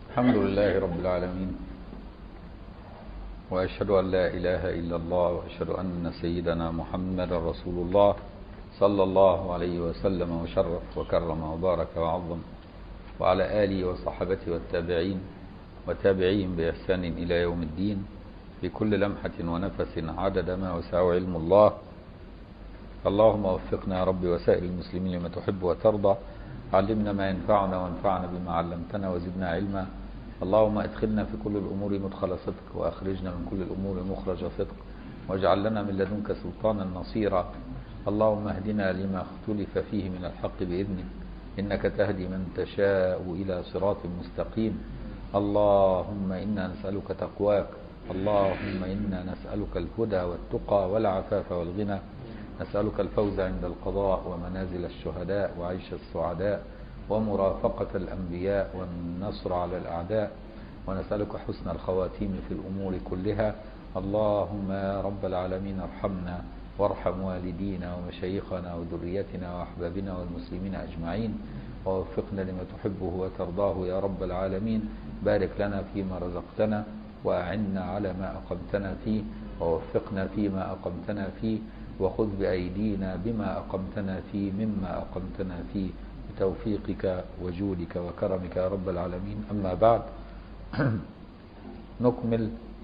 الحمد لله رب العالمين وأشهد أن لا إله إلا الله وأشهد أن سيدنا محمد رسول الله صلى الله عليه وسلم وشرف وكرم وبارك وعظم وعلى آله وصحبته والتابعين وتابعيهم بإحسان إلى يوم الدين بكل لمحة ونفس عدد ما وسع علم الله اللهم وفقنا يا رب وسائر المسلمين لما تحب وترضى علمنا ما ينفعنا وانفعنا بما علمتنا وزدنا علما اللهم ادخلنا في كل الأمور مدخل صدق وأخرجنا من كل الأمور مخرج صدق واجعل لنا من لدنك سلطانا نصيرا اللهم اهدنا لما اختلف فيه من الحق بإذنك إنك تهدي من تشاء إلى صراط مستقيم اللهم إنا نسألك تقواك اللهم إنا نسألك الهدى والتقى والعفاف والغنى نسألك الفوز عند القضاء ومنازل الشهداء وعيش السعداء ومرافقة الأنبياء والنصر على الأعداء ونسألك حسن الخواتيم في الأمور كلها اللهم يا رب العالمين ارحمنا وارحم والدينا ومشايخنا وذريتنا وأحبابنا والمسلمين أجمعين ووفقنا لما تحبه وترضاه يا رب العالمين بارك لنا فيما رزقتنا وأعنا على ما أقمتنا فيه ووفقنا فيما أقمتنا فيه وخذ بأيدينا بما أقمتنا فيه مما أقمتنا فيه بتوفيقك وجودك وكرمك يا رب العالمين أما بعد نكمل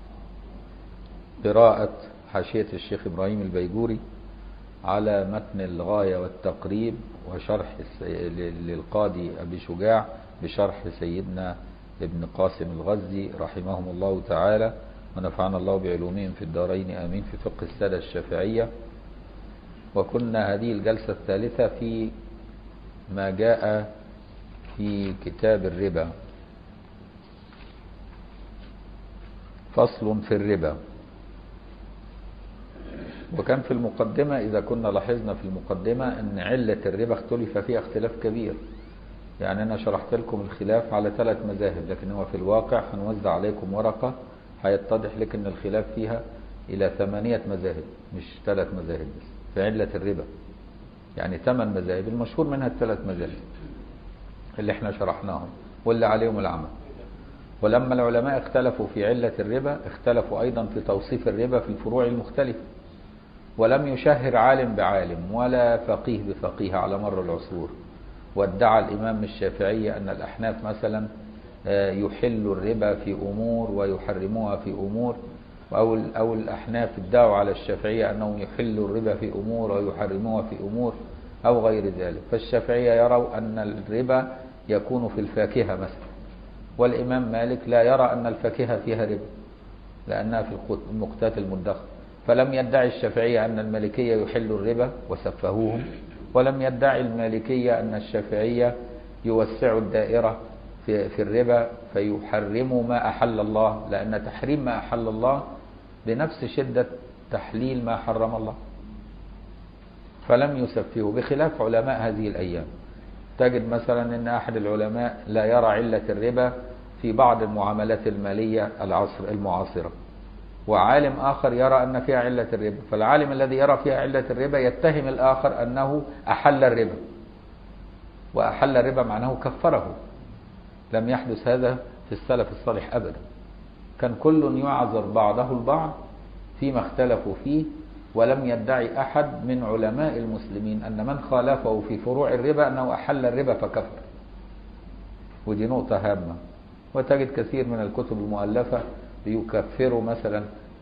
قراءة حاشية الشيخ إبراهيم البيجوري على متن الغاية والتقريب وشرح للقاضي أبي شجاع بشرح سيدنا ابن قاسم الغزي رحمهم الله تعالى ونفعنا الله بعلومهم في الدارين آمين في فقه السادة الشافعية وكنا هذه الجلسة الثالثة في ما جاء في كتاب الربا فصل في الربا وكان في المقدمة إذا كنا لاحظنا في المقدمة أن علة الربا اختلف فيها اختلاف كبير يعني أنا شرحت لكم الخلاف على ثلاث مذاهب لكن هو في الواقع هنوزع عليكم ورقة هيتضح لك أن الخلاف فيها إلى ثمانية مذاهب مش ثلاث مذاهب بس في علة الربا يعني ثمان مذاهب المشهور منها الثلاث مذاهب اللي احنا شرحناهم واللي عليهم العمل ولما العلماء اختلفوا في علة الربا اختلفوا أيضا في توصيف الربا في الفروع المختلفة ولم يشهر عالم بعالم ولا فقيه بفقيه على مر العصور وادعى الإمام الشافعي أن الأحناف مثلا يحل الربا في أمور ويحرموها في أمور أو أو الأحناف ادعوا على الشافعية أنهم يحلوا الربا في أمور ويحرموها في أمور أو غير ذلك فالشافعية يروا أن الربا يكون في الفاكهة مثلا والإمام مالك لا يرى أن الفاكهة فيها ربا لأنها في المقتات المدخر فلم يدعي الشافعية أن المالكية يحل الربا وسفهوهم ولم يدعي المالكية أن الشافعية يوسعوا الدائرة في, في الربا فيحرموا ما أحل الله لأن تحريم ما أحل الله بنفس شدة تحليل ما حرم الله فلم يسفهوا بخلاف علماء هذه الأيام تجد مثلا أن أحد العلماء لا يرى علة الربا في بعض المعاملات المالية العصر المعاصرة وعالم آخر يرى أن فيها علة الربا فالعالم الذي يرى فيها علة الربا يتهم الآخر أنه أحل الربا وأحل الربا معناه كفره لم يحدث هذا في السلف الصالح أبدا كان كل يعذر بعضه البعض فيما اختلفوا فيه ولم يدعي أحد من علماء المسلمين أن من خالفه في فروع الربا أنه أحل الربا فكفر ودي نقطة هامة وتجد كثير من الكتب المؤلفة بيكفروا مثلا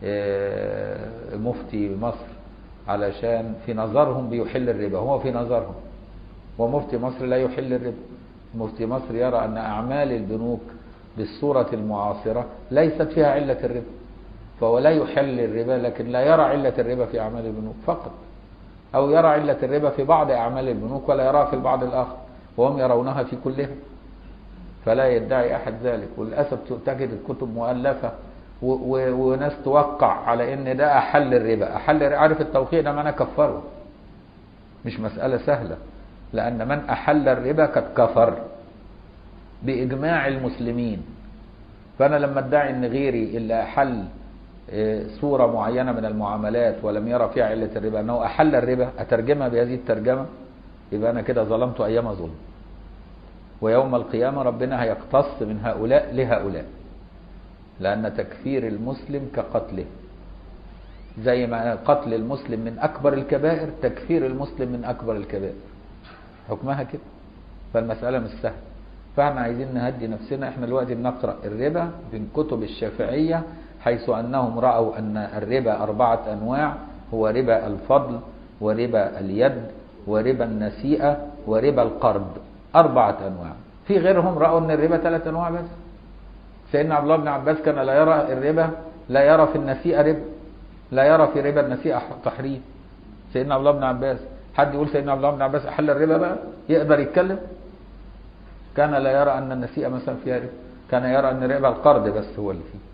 مفتي مصر علشان في نظرهم بيحل الربا هو في نظرهم ومفتي مصر لا يحل الربا مفتي مصر يرى أن أعمال البنوك بالصورة المعاصرة ليست فيها علة الربا فهو لا يحل الربا لكن لا يرى علة الربا في أعمال البنوك فقط أو يرى علة الربا في بعض أعمال البنوك ولا يراها في البعض الآخر وهم يرونها في كلها فلا يدعي أحد ذلك وللأسف تجد الكتب مؤلفة وناس توقع على ان ده احل الربا احل عارف التوقيع ده معناه كفره مش مسألة سهلة لأن من أحل الربا قد كفر بإجماع المسلمين فأنا لما ادعي أن غيري اللي أحل صورة معينة من المعاملات ولم يرى فيها علة الربا أنه أحل الربا أترجمها بهذه الترجمة يبقى أنا كده ظلمت أيام ظلم ويوم القيامة ربنا هيقتص من هؤلاء لهؤلاء لأن تكفير المسلم كقتله زي ما قتل المسلم من أكبر الكبائر تكفير المسلم من أكبر الكبائر حكمها كده فالمسألة مش سهلة فاحنا عايزين نهدي نفسنا احنا دلوقتي بنقرأ الربا من كتب الشافعية حيث أنهم رأوا أن الربا أربعة أنواع هو ربا الفضل وربا اليد وربا النسيئة وربا القرض أربعة أنواع في غيرهم رأوا أن الربا ثلاث أنواع بس سيدنا عبد الله بن عباس كان لا يرى الربا لا يرى في النسيئة ربا لا يرى في ربا النسيئة تحريم سيدنا عبد الله بن عباس حد يقول سيدنا عبد الله بن عباس أحل الربا بقى يقدر يتكلم كان لا يرى أن النسيئة مثلا فيها ربا كان يرى أن ربا القرض بس هو اللي فيه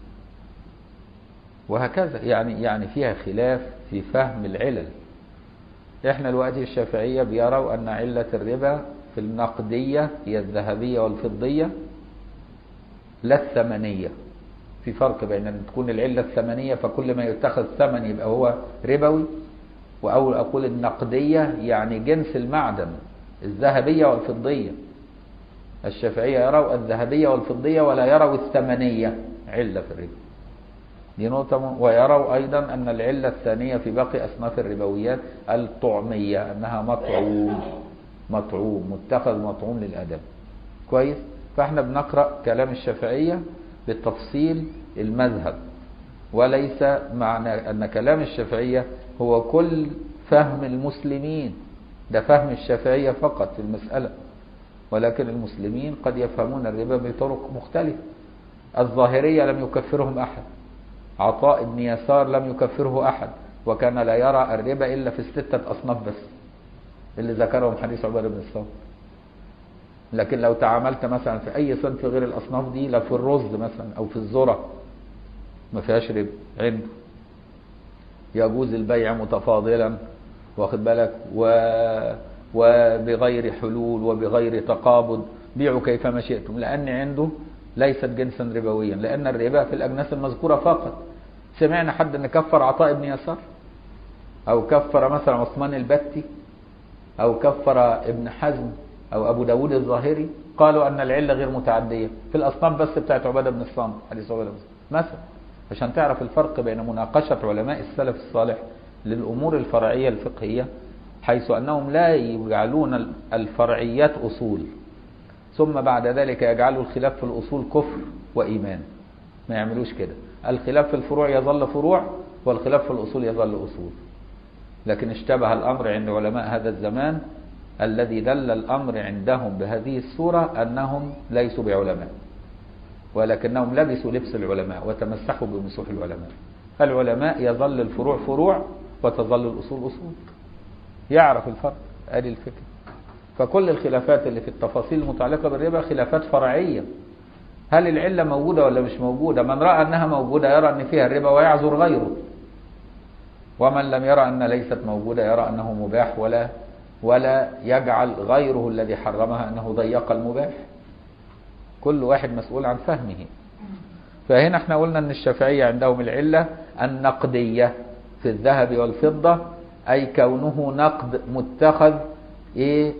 وهكذا يعني يعني فيها خلاف في فهم العلل احنا دلوقتي الشافعية بيروا أن علة الربا في النقدية هي الذهبية والفضية لا الثمنية في فرق بين أن تكون العلة الثمنية فكل ما يتخذ ثمن يبقى هو ربوي وأو أقول النقدية يعني جنس المعدن الذهبية والفضية الشافعية يروا الذهبية والفضية ولا يروا الثمنية علة في الربا دي نقطة ويروا أيضا أن العلة الثانية في باقي أصناف الربويات الطعمية أنها مطعوم مطعوم متخذ مطعوم للأدب كويس فاحنا بنقرأ كلام الشافعية بالتفصيل المذهب وليس معنى أن كلام الشافعية هو كل فهم المسلمين ده فهم الشافعية فقط في المسألة ولكن المسلمين قد يفهمون الربا بطرق مختلفة الظاهرية لم يكفرهم أحد عطاء بن يسار لم يكفره أحد وكان لا يرى الربا إلا في الستة أصناف بس اللي ذكرهم حديث عبادة بن الصامت لكن لو تعاملت مثلا في أي صنف غير الأصناف دي لا في الرز مثلا أو في الذرة ما فيهاش ربا عنده يجوز البيع متفاضلا واخد بالك و وبغير حلول وبغير تقابض بيعوا كيفما شئتم لأن عنده ليست جنسا ربويا لأن الربا في الأجناس المذكورة فقط سمعنا حد أن كفر عطاء بن يسار أو كفر مثلا عثمان البتي أو كفر ابن حزم أو أبو داود الظاهري قالوا أن العلة غير متعدية في الأصناف بس بتاعت عبادة بن الصامت حديث عبادة بن الصامت مثلا عشان تعرف الفرق بين مناقشة علماء السلف الصالح للأمور الفرعية الفقهية حيث أنهم لا يجعلون الفرعيات أصول ثم بعد ذلك يجعلوا الخلاف في الأصول كفر وإيمان ما يعملوش كده الخلاف في الفروع يظل فروع والخلاف في الأصول يظل أصول لكن اشتبه الأمر عند علماء هذا الزمان الذي دل الأمر عندهم بهذه الصورة أنهم ليسوا بعلماء ولكنهم لبسوا لبس العلماء وتمسحوا بمسوح العلماء العلماء يظل الفروع فروع وتظل الأصول أصول يعرف الفرق ادي الفكرة فكل الخلافات اللي في التفاصيل المتعلقة بالربا خلافات فرعية هل العلة موجودة ولا مش موجودة من رأى أنها موجودة يرى أن فيها الربا ويعذر غيره ومن لم يرى أن ليست موجودة يرى أنه مباح ولا ولا يجعل غيره الذي حرمها أنه ضيق المباح كل واحد مسؤول عن فهمه فهنا احنا قلنا أن الشافعية عندهم العلة النقدية في الذهب والفضة أي كونه نقد متخذ إيه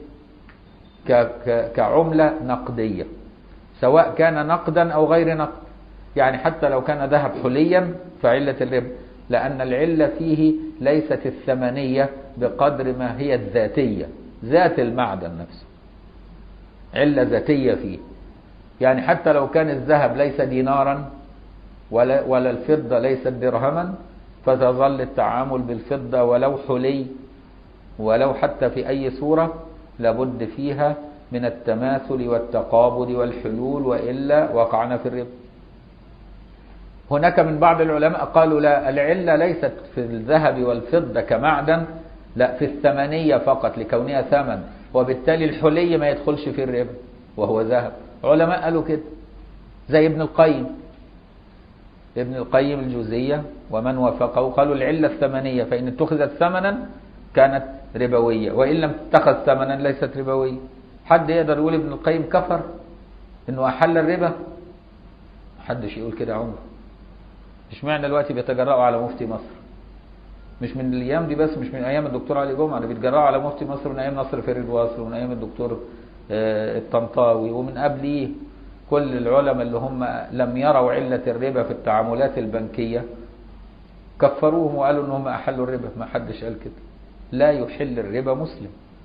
كعملة نقدية سواء كان نقدا أو غير نقد يعني حتى لو كان ذهب حليا فعلة الربا لأن العلة فيه ليست الثمنية بقدر ما هي الذاتية ذات المعدن نفسه علة ذاتية فيه يعني حتى لو كان الذهب ليس دينارا ولا, ولا الفضة ليست درهما فتظل التعامل بالفضة ولو حلي ولو حتى في أي صورة لابد فيها من التماثل والتقابض والحلول وإلا وقعنا في الربا هناك من بعض العلماء قالوا لا العلة ليست في الذهب والفضة كمعدن لا في الثمنية فقط لكونها ثمن وبالتالي الحلي ما يدخلش في الربا وهو ذهب علماء قالوا كده زي ابن القيم ابن القيم الجوزية ومن وافقه قالوا العلة الثمنية فإن اتخذت ثمنا كانت ربوية وإن لم تتخذ ثمنا ليست ربوية حد يقدر يقول ابن القيم كفر انه احل الربا محدش يقول كده عمره اشمعنى دلوقتي بيتجرأوا على مفتي مصر مش من الايام دي بس مش من ايام الدكتور علي جمعه ده بيتجرأوا على مفتي مصر من ايام نصر فريد واصل ومن ايام الدكتور الطنطاوي ومن قبليه كل العلماء اللي هم لم يروا علة الربا في التعاملات البنكية كفروهم وقالوا ان هم احلوا الربا ما حدش قال كده لا يحل الربا مسلم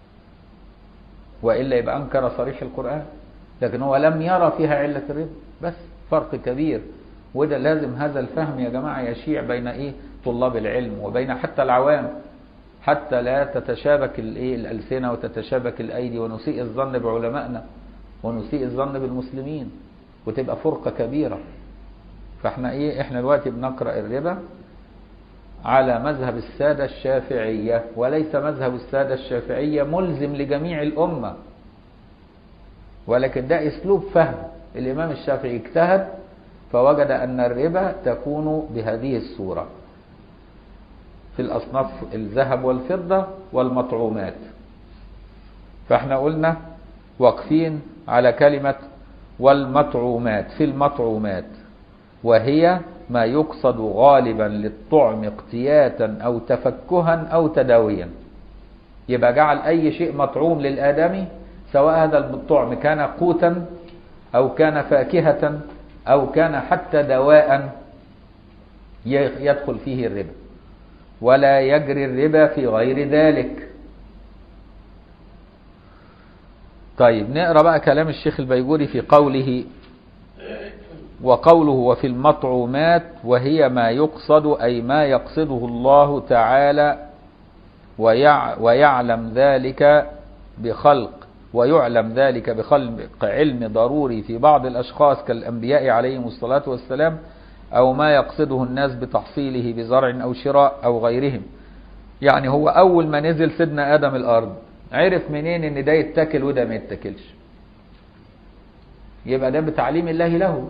وإلا يبقى أنكر صريح القرآن لكن هو لم يرى فيها علة الربا بس فرق كبير وده لازم هذا الفهم يا جماعة يشيع بين إيه طلاب العلم وبين حتى العوام حتى لا تتشابك الايه الألسنة وتتشابك الأيدي ونسيء الظن بعلمائنا ونسيء الظن بالمسلمين وتبقى فرقة كبيرة فاحنا ايه احنا دلوقتي بنقرأ الربا على مذهب السادة الشافعية وليس مذهب السادة الشافعية ملزم لجميع الأمة ولكن ده اسلوب فهم الامام الشافعي اجتهد فوجد ان الربا تكون بهذه الصورة في الاصناف الذهب والفضة والمطعومات فاحنا قلنا واقفين على كلمة والمطعومات في المطعومات وهي ما يقصد غالبا للطعم اقتياتا او تفكها او تداويا يبقى جعل اي شيء مطعوم للادمي سواء هذا الطعم كان قوتا او كان فاكهة او كان حتى دواء يدخل فيه الربا ولا يجري الربا في غير ذلك طيب نقرا بقى كلام الشيخ البيجوري في قوله وقوله وفي المطعومات وهي ما يقصد أي ما يقصده الله تعالى ويع ويعلم ذلك بخلق ويعلم ذلك بخلق علم ضروري في بعض الأشخاص كالأنبياء عليهم الصلاة والسلام أو ما يقصده الناس بتحصيله بزرع أو شراء أو غيرهم يعني هو أول ما نزل سيدنا آدم الأرض عرف منين ان ده يتاكل وده ما يتاكلش يبقى ده بتعليم الله له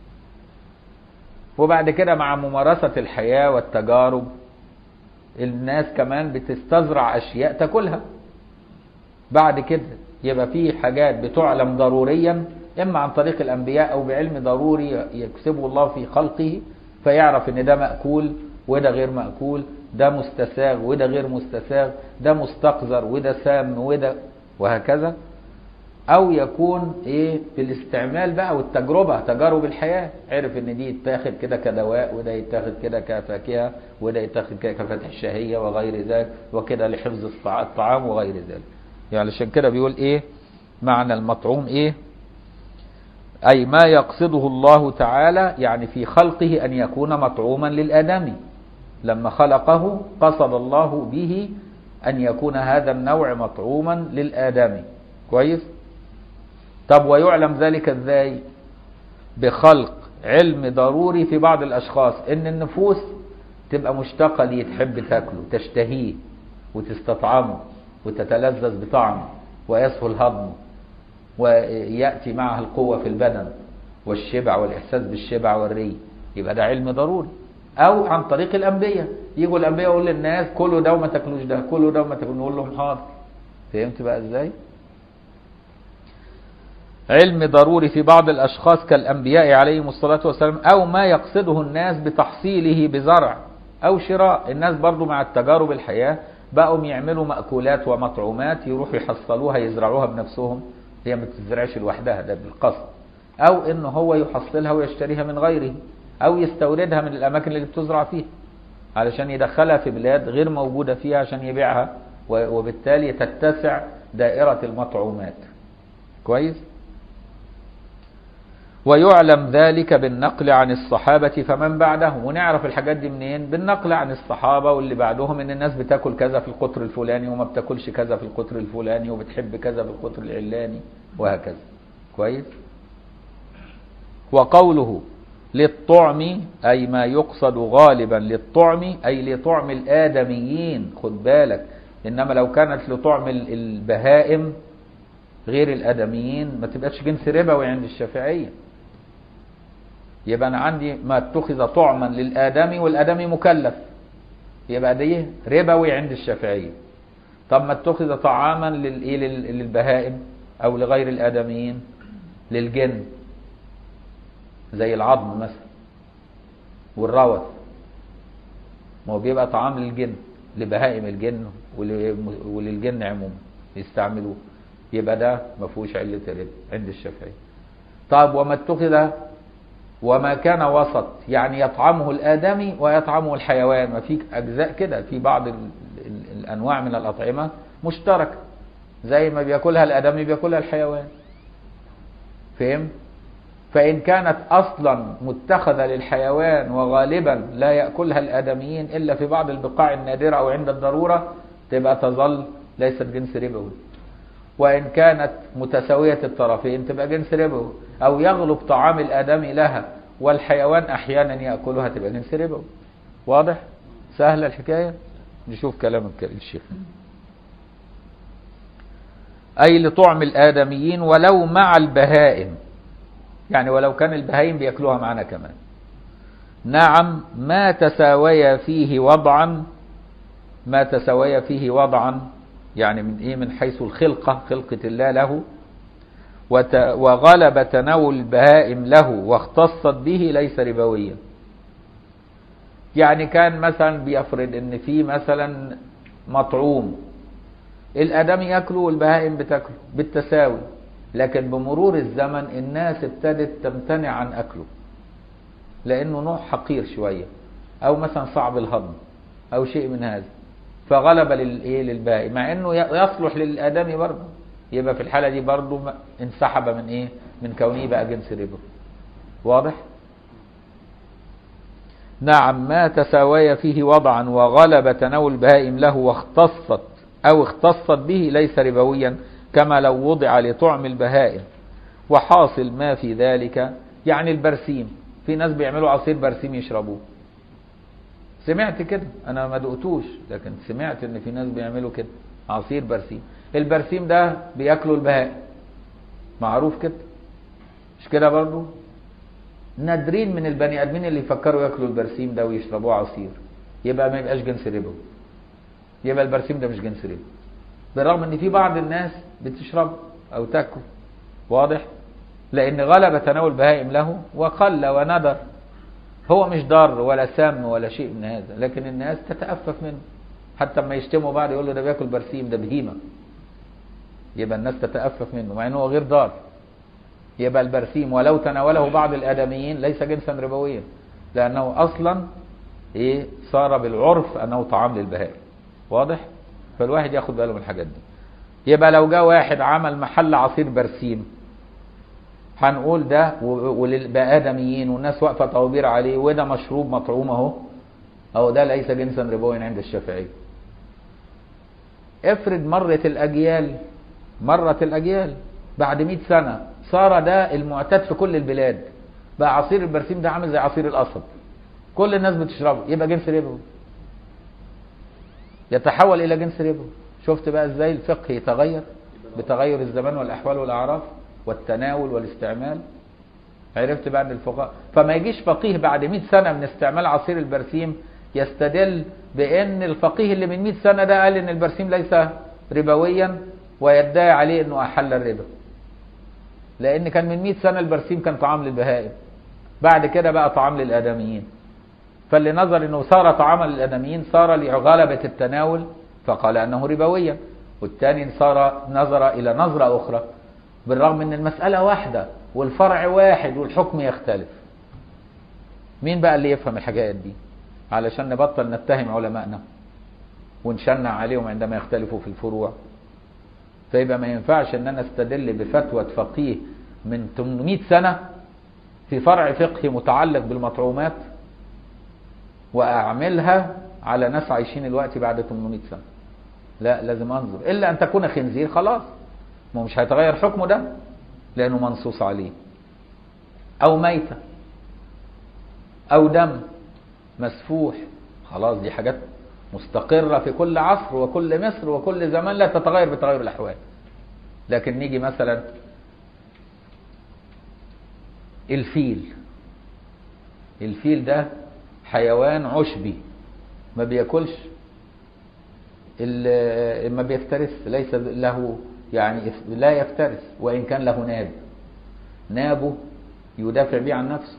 وبعد كده مع ممارسة الحياة والتجارب الناس كمان بتستزرع أشياء تاكلها بعد كده يبقى في حاجات بتعلم ضروريا إما عن طريق الأنبياء أو بعلم ضروري يكسبه الله في خلقه فيعرف إن ده مأكول وده غير مأكول ده مستساغ وده غير مستساغ ده مستقذر وده سام وده وهكذا او يكون ايه بالاستعمال بقى والتجربة تجارب الحياة عرف ان دي يتاخد كده كدواء وده يتاخد كده كفاكهة وده يتاخد كده كفتح الشهية وغير ذلك وكده لحفظ الطعام وغير ذلك يعني عشان كده بيقول ايه معنى المطعوم ايه اي ما يقصده الله تعالى يعني في خلقه ان يكون مطعوما للادمي لما خلقه قصد الله به أن يكون هذا النوع مطعوما للآدمي كويس طب ويعلم ذلك ازاي بخلق علم ضروري في بعض الأشخاص إن النفوس تبقى مشتاقة ليه تحب تاكله تشتهيه وتستطعمه وتتلذذ بطعمه ويسهل هضمه ويأتي معها القوة في البدن والشبع والإحساس بالشبع والري يبقى ده علم ضروري او عن طريق الانبياء يجوا الانبياء يقول للناس كلوا ده وما تاكلوش ده كلوا ده وما تاكلوش نقول لهم حاضر فهمت بقى ازاي علم ضروري في بعض الاشخاص كالانبياء عليهم الصلاه والسلام او ما يقصده الناس بتحصيله بزرع او شراء الناس برضو مع التجارب الحياه بقوا يعملوا مأكولات ومطعومات يروحوا يحصلوها يزرعوها بنفسهم هي ما بتزرعش لوحدها ده بالقصد او ان هو يحصلها ويشتريها من غيره او يستوردها من الاماكن اللي بتزرع فيها علشان يدخلها في بلاد غير موجودة فيها عشان يبيعها وبالتالي تتسع دائرة المطعومات كويس ويعلم ذلك بالنقل عن الصحابة فمن بعدهم ونعرف الحاجات دي منين بالنقل عن الصحابة واللي بعدهم ان الناس بتاكل كذا في القطر الفلاني وما بتاكلش كذا في القطر الفلاني وبتحب كذا في القطر العلاني وهكذا كويس وقوله للطعم أي ما يقصد غالبا للطعم أي لطعم الآدميين خد بالك إنما لو كانت لطعم البهائم غير الآدميين ما تبقاش جنس ربوي عند الشافعية يبقى أنا عندي ما اتخذ طعما للآدمي والآدمي مكلف يبقى دي ربوي عند الشافعية طب ما اتخذ طعاما للبهائم أو لغير الآدميين للجن زي العظم مثلا والروث ما هو بيبقى طعام للجن لبهائم الجن وللجن عموما يستعملوه يبقى ده ما فيهوش علة الربا عند الشافعي طيب وما اتخذ وما كان وسط يعني يطعمه الآدمي ويطعمه الحيوان ما في أجزاء كده في بعض ال ال الأنواع من الأطعمة مشتركة زي ما بياكلها الآدمي بياكلها الحيوان فهم؟ فإن كانت أصلا متخذة للحيوان وغالبا لا يأكلها الآدميين إلا في بعض البقاع النادرة أو عند الضرورة تبقى تظل ليست جنس ربوي وإن كانت متساوية الطرفين تبقى جنس ربوي أو يغلب طعام الآدمي لها والحيوان أحيانا يأكلها تبقى جنس ربوي واضح؟ سهلة الحكاية؟ نشوف كلام الشيخ أي لطعم الآدميين ولو مع البهائم يعني ولو كان البهائم بياكلوها معنا كمان نعم ما تساويا فيه وضعا ما تساويا فيه وضعا يعني من ايه من حيث الخلقة خلقة الله له وغلب تناول البهائم له واختصت به ليس ربويا يعني كان مثلا بيفرض ان في مثلا مطعوم الادم ياكله والبهائم بتاكله بالتساوي لكن بمرور الزمن الناس ابتدت تمتنع عن اكله لانه نوع حقير شويه او مثلا صعب الهضم او شيء من هذا فغلب للايه للباقي مع انه يصلح للادمي برضه يبقى في الحاله دي برضه انسحب من ايه من كونه بقى جنس ربا واضح نعم ما تساوي فيه وضعا وغلب تناول البهائم له واختصت او اختصت به ليس ربويا كما لو وضع لطعم البهائم وحاصل ما في ذلك يعني البرسيم في ناس بيعملوا عصير برسيم يشربوه سمعت كده انا ما دقتوش لكن سمعت ان في ناس بيعملوا كده عصير برسيم البرسيم ده بياكلوا البهائم معروف كده مش كده برضو نادرين من البني ادمين اللي يفكروا ياكلوا البرسيم ده ويشربوه عصير يبقى ما يبقاش جنس ربا يبقى البرسيم ده مش جنس ربا بالرغم ان في بعض الناس بتشرب او تاكل واضح لان غلب تناول بهائم له وقل وندر هو مش ضار ولا سام ولا شيء من هذا لكن الناس تتأفف منه حتى لما يشتموا بعض يقول له ده بياكل برسيم ده بهيمة يبقى الناس تتأفف منه مع انه غير ضار يبقى البرسيم ولو تناوله بعض الآدميين ليس جنسا ربويا لأنه أصلا إيه صار بالعرف أنه طعام للبهائم واضح؟ فالواحد ياخد باله من الحاجات دي يبقى لو جاء واحد عمل محل عصير برسيم هنقول ده وبقى آدميين والناس واقفة طوابير عليه وده مشروب مطعوم اهو أهو ده ليس جنسا ربويا عند الشافعي افرض مرت الأجيال مرت الأجيال بعد 100 سنة صار ده المعتاد في كل البلاد بقى عصير البرسيم ده عامل زي عصير القصب كل الناس بتشربه يبقى جنس ربوي يتحول إلى جنس ربوي شفت بقى ازاي الفقه يتغير بتغير الزمان والأحوال والأعراف والتناول والاستعمال عرفت بقى ان الفقهاء فما يجيش فقيه بعد 100 سنة من استعمال عصير البرسيم يستدل بان الفقيه اللي من 100 سنة ده قال ان البرسيم ليس ربويا ويدعي عليه انه احل الربا لان كان من 100 سنة البرسيم كان طعام للبهائم بعد كده بقى طعام للادميين فاللي نظر انه صار طعاما للادميين صار لغلبة التناول فقال انه ربويا والثاني صار نظر الى نظرة اخرى بالرغم ان المسألة واحدة والفرع واحد والحكم يختلف مين بقى اللي يفهم الحاجات دي علشان نبطل نتهم علمائنا ونشنع عليهم عندما يختلفوا في الفروع فيبقى ما ينفعش ان انا استدل بفتوى فقيه من 800 سنة في فرع فقهي متعلق بالمطعومات واعملها على ناس عايشين الوقت بعد 800 سنة لا لازم انظر الا ان تكون خنزير خلاص ما مش هيتغير حكمه ده لانه منصوص عليه او ميتة او دم مسفوح خلاص دي حاجات مستقرة في كل عصر وكل مصر وكل زمان لا تتغير بتغير الأحوال لكن نيجي مثلا الفيل الفيل ده حيوان عشبي ما بياكلش ما بيفترس ليس له يعني لا يفترس وإن كان له ناب نابه يدافع به عن نفسه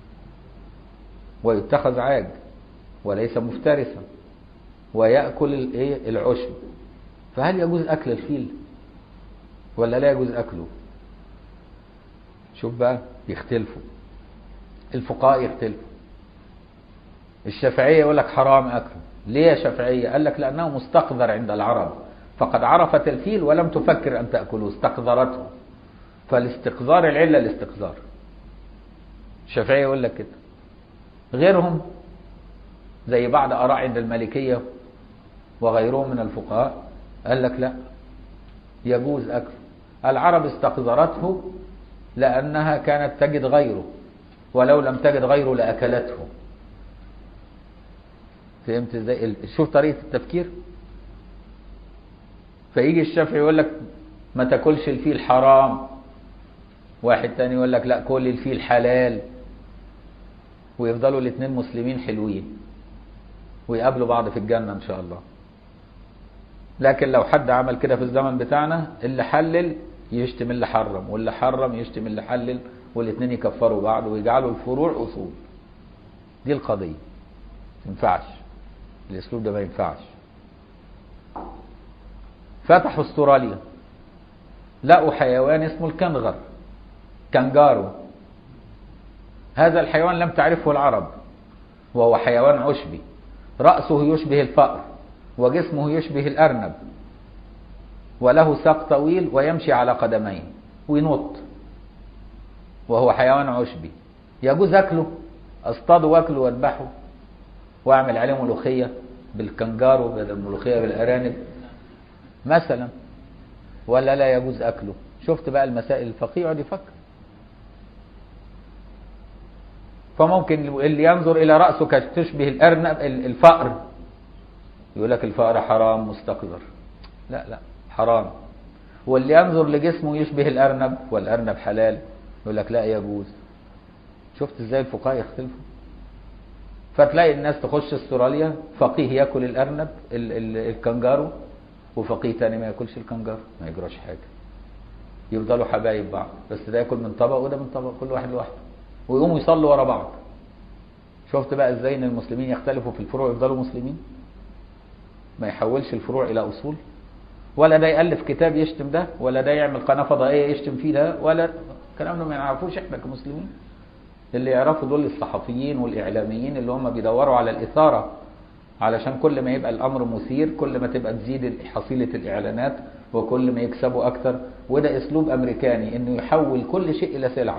ويتخذ عاج وليس مفترسا ويأكل الايه العشب فهل يجوز أكل الفيل ولا لا يجوز أكله شوف بقى يختلفوا الفقهاء يختلفوا الشافعية يقول لك حرام أكله ليه يا شافعية قال لك لأنه مستقذر عند العرب فقد عرفت الفيل ولم تفكر أن تأكله استقذرته فالاستقذار العلة الاستقذار الشافعية يقول لك كده غيرهم زي بعض آراء عند المالكية وغيرهم من الفقهاء قال لك لا يجوز أكله العرب استقذرته لأنها كانت تجد غيره ولو لم تجد غيره لأكلته فهمت ازاي شوف طريقة التفكير فيجي الشافعي يقول لك ما تاكلش الفيل حرام واحد تاني يقول لك لا كل الفيل حلال ويفضلوا الاثنين مسلمين حلوين ويقابلوا بعض في الجنة ان شاء الله لكن لو حد عمل كده في الزمن بتاعنا اللي حلل يشتم اللي حرم واللي حرم يشتم اللي حلل والاثنين يكفروا بعض ويجعلوا الفروع اصول دي القضية ما ينفعش الاسلوب ده ما ينفعش فتحوا استراليا لقوا حيوان اسمه الكنغر كنجارو هذا الحيوان لم تعرفه العرب وهو حيوان عشبي رأسه يشبه الفأر وجسمه يشبه الأرنب وله ساق طويل ويمشي على قدمين وينط وهو حيوان عشبي يجوز أكله أصطاده وأكله وأذبحه وأعمل عليه ملوخية بالكنجارو بدل الملوخية بالأرانب مثلا ولا لا يجوز أكله شفت بقى المسائل الفقهية يقعد يفكر فممكن اللي ينظر إلى رأسه كتشبه الأرنب الفأر يقول لك الفأر حرام مستقذر لا لا حرام واللي ينظر لجسمه يشبه الأرنب والأرنب حلال يقول لك لا يجوز شفت ازاي الفقهاء يختلفوا فتلاقي الناس تخش استراليا فقيه ياكل الارنب ال ال الكنجارو وفقيه تاني ما ياكلش الكنجارو ما يجراش حاجه يفضلوا حبايب بعض بس ده ياكل من طبق وده من طبق كل واحد لوحده ويقوموا يصلوا ورا بعض شفت بقى ازاي ان المسلمين يختلفوا في الفروع ويفضلوا مسلمين ما يحولش الفروع الى اصول ولا ده يالف كتاب يشتم ده ولا ده يعمل قناه فضائيه يشتم فيه ده ولا الكلام ده ما نعرفوش احنا كمسلمين اللي يعرفوا دول الصحفيين والاعلاميين اللي هم بيدوروا على الاثاره علشان كل ما يبقى الامر مثير كل ما تبقى تزيد حصيله الاعلانات وكل ما يكسبوا اكتر وده اسلوب امريكاني انه يحول كل شيء الى سلعه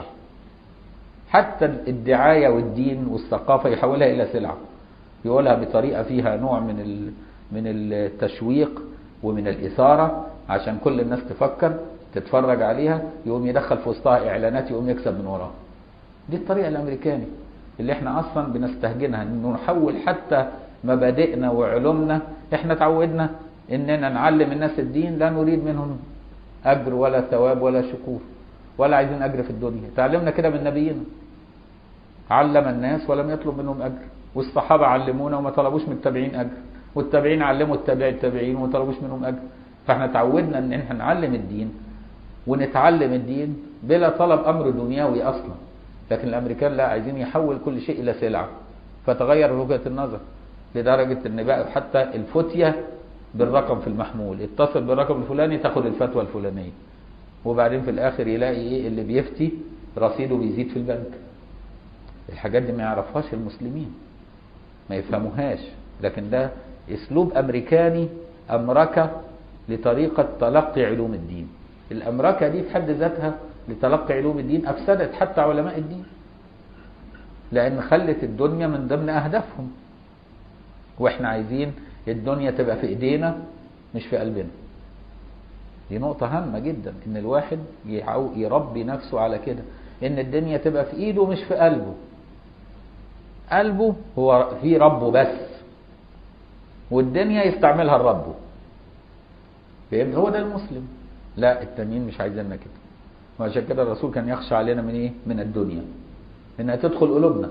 حتى الدعايه والدين والثقافه يحولها الى سلعه يقولها بطريقه فيها نوع من ال... من التشويق ومن الاثاره عشان كل الناس تفكر تتفرج عليها يقوم يدخل في وسطها اعلانات يقوم يكسب من وراها دي الطريقه الامريكاني اللي احنا اصلا بنستهجنها انه نحول حتى مبادئنا وعلومنا احنا تعودنا اننا نعلم الناس الدين لا نريد منهم اجر ولا ثواب ولا شكور ولا عايزين اجر في الدنيا تعلمنا كده من نبينا علم الناس ولم يطلب منهم اجر والصحابه علمونا وما طلبوش من التابعين اجر والتابعين علموا التابع التابعين وما طلبوش منهم اجر فاحنا تعودنا ان احنا نعلم الدين ونتعلم الدين بلا طلب امر دنيوي اصلا لكن الامريكان لا عايزين يحول كل شيء الى سلعه فتغير وجهه النظر لدرجه ان بقى حتى الفتيه بالرقم في المحمول اتصل بالرقم الفلاني تاخد الفتوى الفلانيه وبعدين في الاخر يلاقي ايه اللي بيفتي رصيده بيزيد في البنك الحاجات دي ما يعرفهاش المسلمين ما يفهموهاش لكن ده اسلوب امريكاني امركه لطريقه تلقي علوم الدين الامركه دي في حد ذاتها لتلقي علوم الدين افسدت حتى علماء الدين لان خلت الدنيا من ضمن اهدافهم واحنا عايزين الدنيا تبقى في ايدينا مش في قلبنا دي نقطة هامة جدا ان الواحد يربي نفسه على كده ان الدنيا تبقى في ايده مش في قلبه قلبه هو في ربه بس والدنيا يستعملها لربه فهمت هو ده المسلم لا التانيين مش عايزيننا كده وعشان كده الرسول كان يخشى علينا من ايه من الدنيا انها تدخل قلوبنا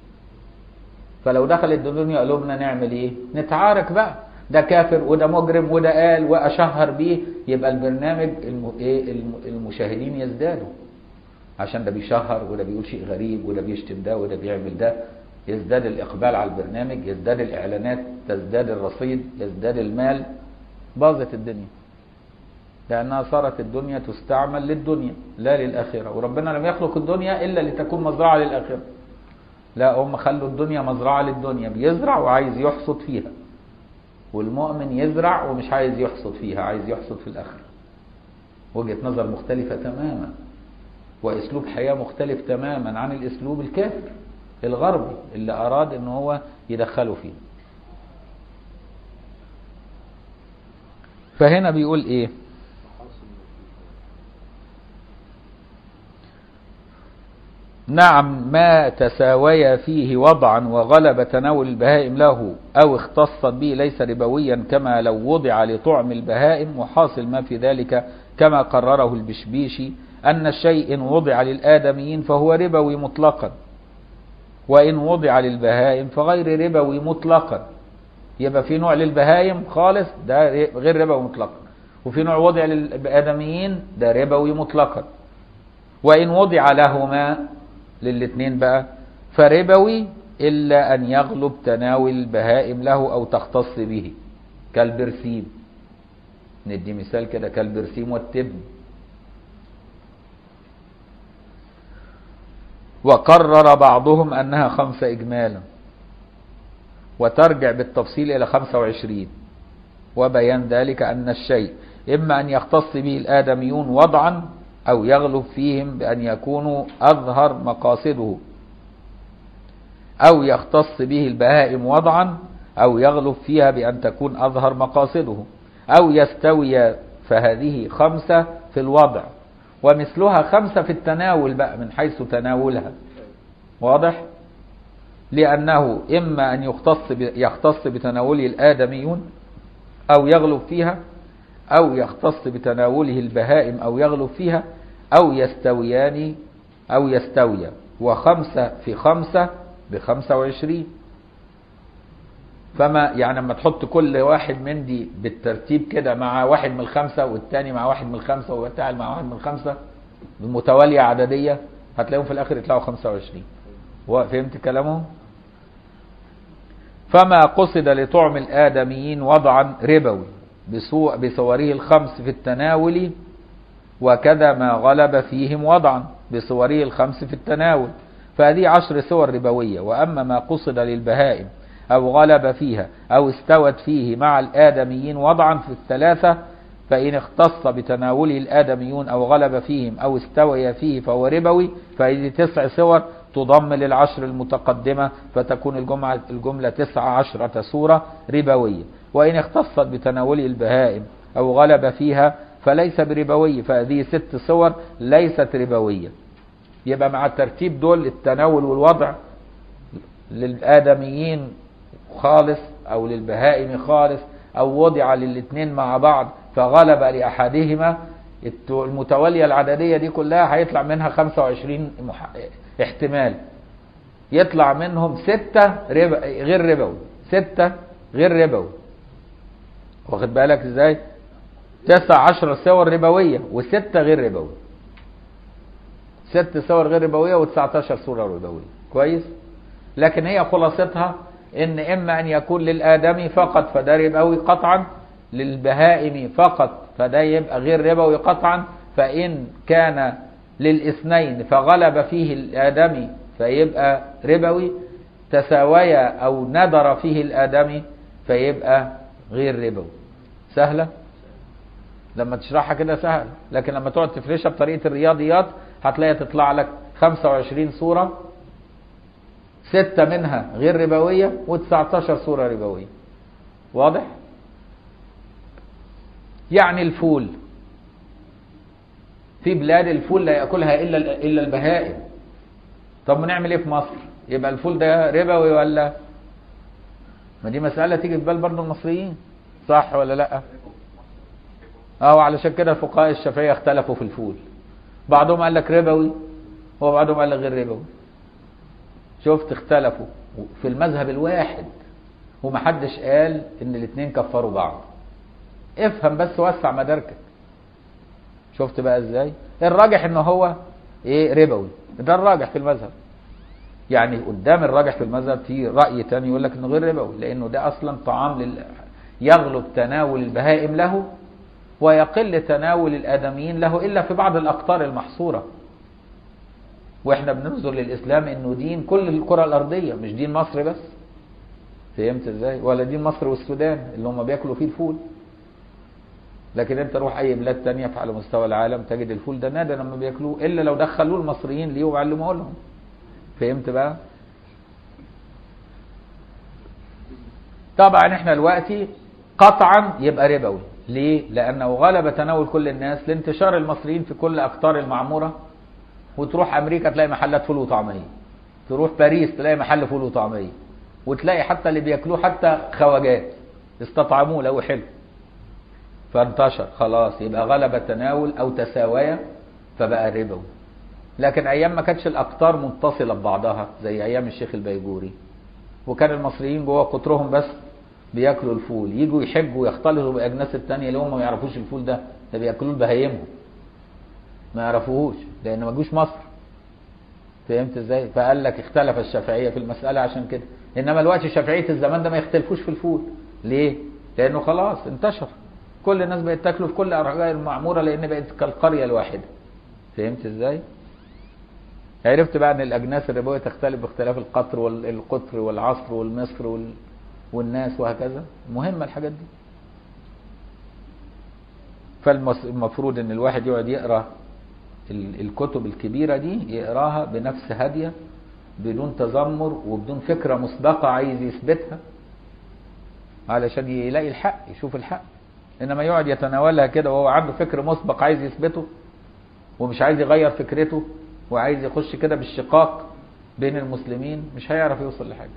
فلو دخلت الدنيا قلوبنا نعمل ايه نتعارك بقى ده كافر وده مجرم وده قال واشهر بيه يبقى البرنامج الم... ايه المشاهدين يزدادوا عشان ده بيشهر وده بيقول شيء غريب وده بيشتم ده وده بيعمل ده يزداد الاقبال على البرنامج يزداد الاعلانات تزداد الرصيد يزداد المال باظت الدنيا لأنها صارت الدنيا تستعمل للدنيا لا للآخرة وربنا لم يخلق الدنيا إلا لتكون مزرعة للآخرة لا هم خلوا الدنيا مزرعة للدنيا بيزرع وعايز يحصد فيها والمؤمن يزرع ومش عايز يحصد فيها عايز يحصد في الآخرة وجهة نظر مختلفة تماما واسلوب حياة مختلف تماما عن الاسلوب الكافر الغربي اللي اراد ان هو يدخله فيه فهنا بيقول ايه نعم ما تساوي فيه وضعا وغلب تناول البهائم له أو اختصت به ليس ربويا كما لو وضع لطعم البهائم وحاصل ما في ذلك كما قرره البشبيشي أن الشيء إن وضع للآدميين فهو ربوي مطلقا وإن وضع للبهائم فغير ربوي مطلقا يبقى في نوع للبهائم خالص ده غير ربوي مطلقا وفي نوع وضع للآدميين ده ربوي مطلقا وإن وضع لهما للاثنين بقى فربوي إلا أن يغلب تناول البهائم له أو تختص به كالبرسيم ندي مثال كده كالبرسيم والتبن وقرر بعضهم أنها خمسة إجمالا وترجع بالتفصيل إلى خمسة وعشرين وبيان ذلك أن الشيء إما أن يختص به الآدميون وضعا أو يغلب فيهم بأن يكونوا أظهر مقاصده أو يختص به البهائم وضعا أو يغلب فيها بأن تكون أظهر مقاصده أو يستوي فهذه خمسة في الوضع ومثلها خمسة في التناول بقى من حيث تناولها واضح لأنه إما أن يختص يختص بتناوله الآدميون أو يغلب فيها أو يختص بتناوله البهائم أو يغلب فيها أو يستويان أو يستوي وخمسة في خمسة بخمسة وعشرين فما يعني لما تحط كل واحد من دي بالترتيب كده مع واحد من الخمسة والتاني مع واحد من الخمسة والتالي مع واحد من الخمسة بمتوالية عددية هتلاقيهم في الآخر يطلعوا 25 فهمت كلامهم؟ فما قصد لطعم الآدميين وضعا ربوي بصوره الخمس في التناول وكذا ما غلب فيهم وضعا بصوره الخمس في التناول فهذه عشر صور ربوية وأما ما قصد للبهائم أو غلب فيها أو استوت فيه مع الآدميين وضعا في الثلاثة فإن اختص بتناوله الآدميون أو غلب فيهم أو استوي فيه فهو ربوي فهذه تسع صور تضم للعشر المتقدمة فتكون الجمعة الجملة تسع عشرة صورة ربوية وإن اختصت بتناوله البهائم أو غلب فيها فليس بربوي فهذه ست صور ليست ربوية يبقى مع الترتيب دول التناول والوضع للآدميين خالص أو للبهائم خالص أو وضع للاثنين مع بعض فغلب لأحدهما المتوالية العددية دي كلها هيطلع منها 25 احتمال يطلع منهم ستة ربا غير ربوي ستة غير ربوي واخد بالك ازاي تسع عشر صور ربوية وستة غير ربوي ست صور غير ربوية و19 صورة ربوية كويس لكن هي خلاصتها ان اما ان يكون للادمي فقط فده ربوي قطعا للبهائم فقط فده يبقى غير ربوي قطعا فان كان للاثنين فغلب فيه الادمي فيبقى ربوي تساويا او ندر فيه الادمي فيبقى غير ربوي سهله لما تشرحها كده سهل لكن لما تقعد تفرشها بطريقه الرياضيات هتلاقي تطلع لك 25 صوره ستة منها غير ربوية و19 صورة ربوية واضح يعني الفول في بلاد الفول لا يأكلها إلا إلا البهائم طب نعمل إيه في مصر يبقى الفول ده ربوي ولا ما دي مسألة تيجي في بال برضه المصريين صح ولا لا اه علشان كده الفقهاء الشافعية اختلفوا في الفول بعضهم قال لك ربوي وبعضهم قال لك غير ربوي شفت اختلفوا في المذهب الواحد ومحدش قال ان الاثنين كفروا بعض افهم بس وسع مداركك شفت بقى ازاي الراجح ان هو ايه ربوي ده الراجح في المذهب يعني قدام الراجح في المذهب في راي تاني يقول لك انه غير ربوي لانه ده اصلا طعام لل... يغلب تناول البهائم له ويقل تناول الآدميين له إلا في بعض الأقطار المحصورة واحنا بننظر للإسلام إنه دين كل الكرة الأرضية مش دين مصر بس فهمت ازاي ولا دين مصر والسودان اللي هم بياكلوا فيه الفول لكن انت روح اي بلاد تانية على مستوى العالم تجد الفول ده نادر لما بياكلوه الا لو دخلوه المصريين ليه وعلموه لهم فهمت بقى طبعا احنا دلوقتي قطعا يبقى ربوي ليه لانه غلب تناول كل الناس لانتشار المصريين في كل اقطار المعموره وتروح امريكا تلاقي محلات فول وطعميه تروح باريس تلاقي محل فول وطعميه وتلاقي حتى اللي بياكلوه حتى خواجات استطعموه لو حلو فانتشر خلاص يبقى غلب التناول او تساويا فبقى ربوي لكن ايام ما كانتش الاقطار متصله ببعضها زي ايام الشيخ البيجوري وكان المصريين جوه قطرهم بس بياكلوا الفول يجوا يحجوا ويختلطوا باجناس التانية اللي هم ما يعرفوش الفول ده ده بياكلوه لبهايمهم ما يعرفوهوش لان ما جوش مصر فهمت ازاي فقال لك اختلف الشافعيه في المساله عشان كده انما الوقت شافعيه الزمان ده ما يختلفوش في الفول ليه لانه خلاص انتشر كل الناس بقت تاكله في كل ارجاء المعموره لان بقت كالقريه الواحده فهمت ازاي عرفت بقى ان الاجناس الربويه تختلف باختلاف القطر والقطر والعصر والمصر وال... والناس وهكذا مهمه الحاجات دي فالمفروض ان الواحد يقعد يقرا الكتب الكبيره دي يقراها بنفس هاديه بدون تذمر وبدون فكره مسبقه عايز يثبتها علشان يلاقي الحق يشوف الحق انما يقعد يتناولها كده وهو عنده فكر مسبق عايز يثبته ومش عايز يغير فكرته وعايز يخش كده بالشقاق بين المسلمين مش هيعرف يوصل لحاجه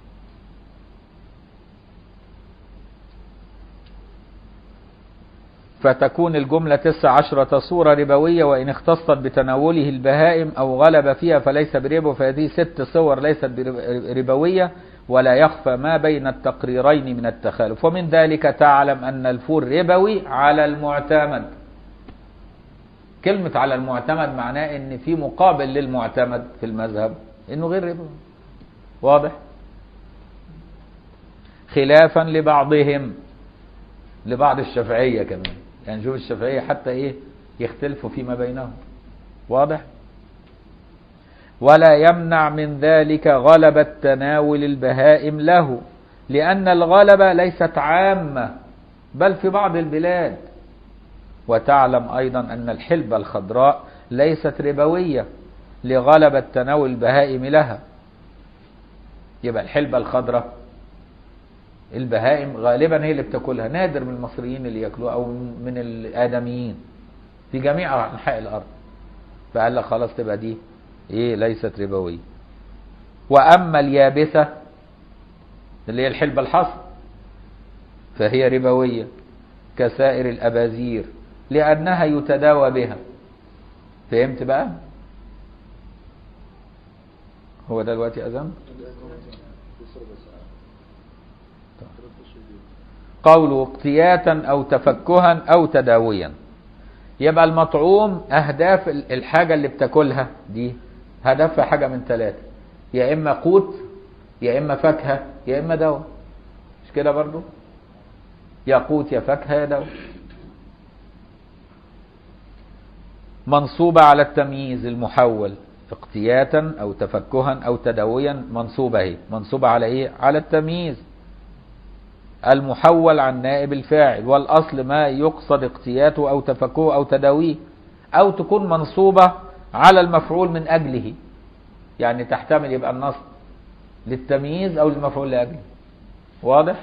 فتكون الجملة تسع عشرة صورة ربوية وإن اختصت بتناوله البهائم أو غلب فيها فليس بربو فهذه ست صور ليست ربوية ولا يخفى ما بين التقريرين من التخالف ومن ذلك تعلم أن الفور ربوي على المعتمد كلمة على المعتمد معناه أن في مقابل للمعتمد في المذهب أنه غير ربوي واضح خلافا لبعضهم لبعض الشافعية كمان يعني شوف الشافعية حتى ايه يختلفوا فيما بينهم واضح ولا يمنع من ذلك غلبة تناول البهائم له لأن الغلبة ليست عامة بل في بعض البلاد وتعلم أيضا أن الحلبة الخضراء ليست ربوية لغلبة تناول البهائم لها يبقى الحلبة الخضراء البهائم غالبا هي اللي بتاكلها نادر من المصريين اللي ياكلوها او من الادميين في جميع انحاء الارض فقال لك خلاص تبقى دي ايه ليست ربويه واما اليابسه اللي هي الحلبه الحصى فهي ربويه كسائر الابازير لانها يتداوى بها فهمت بقى هو ده دلوقتي اذان قوله اقتياتا او تفكها او تداويا يبقى المطعوم اهداف الحاجة اللي بتاكلها دي هدفها حاجة من ثلاثة يا اما قوت يا اما فاكهة يا اما دواء مش كده برضو يا قوت يا فاكهة يا دواء منصوبة على التمييز المحول اقتياتا او تفكها او تداويا منصوبة اهي منصوبة على ايه على التمييز المحول عن نائب الفاعل والأصل ما يقصد اقتياته أو تفكه أو تداويه أو تكون منصوبة على المفعول من أجله يعني تحتمل يبقى النصب للتمييز أو للمفعول لأجله واضح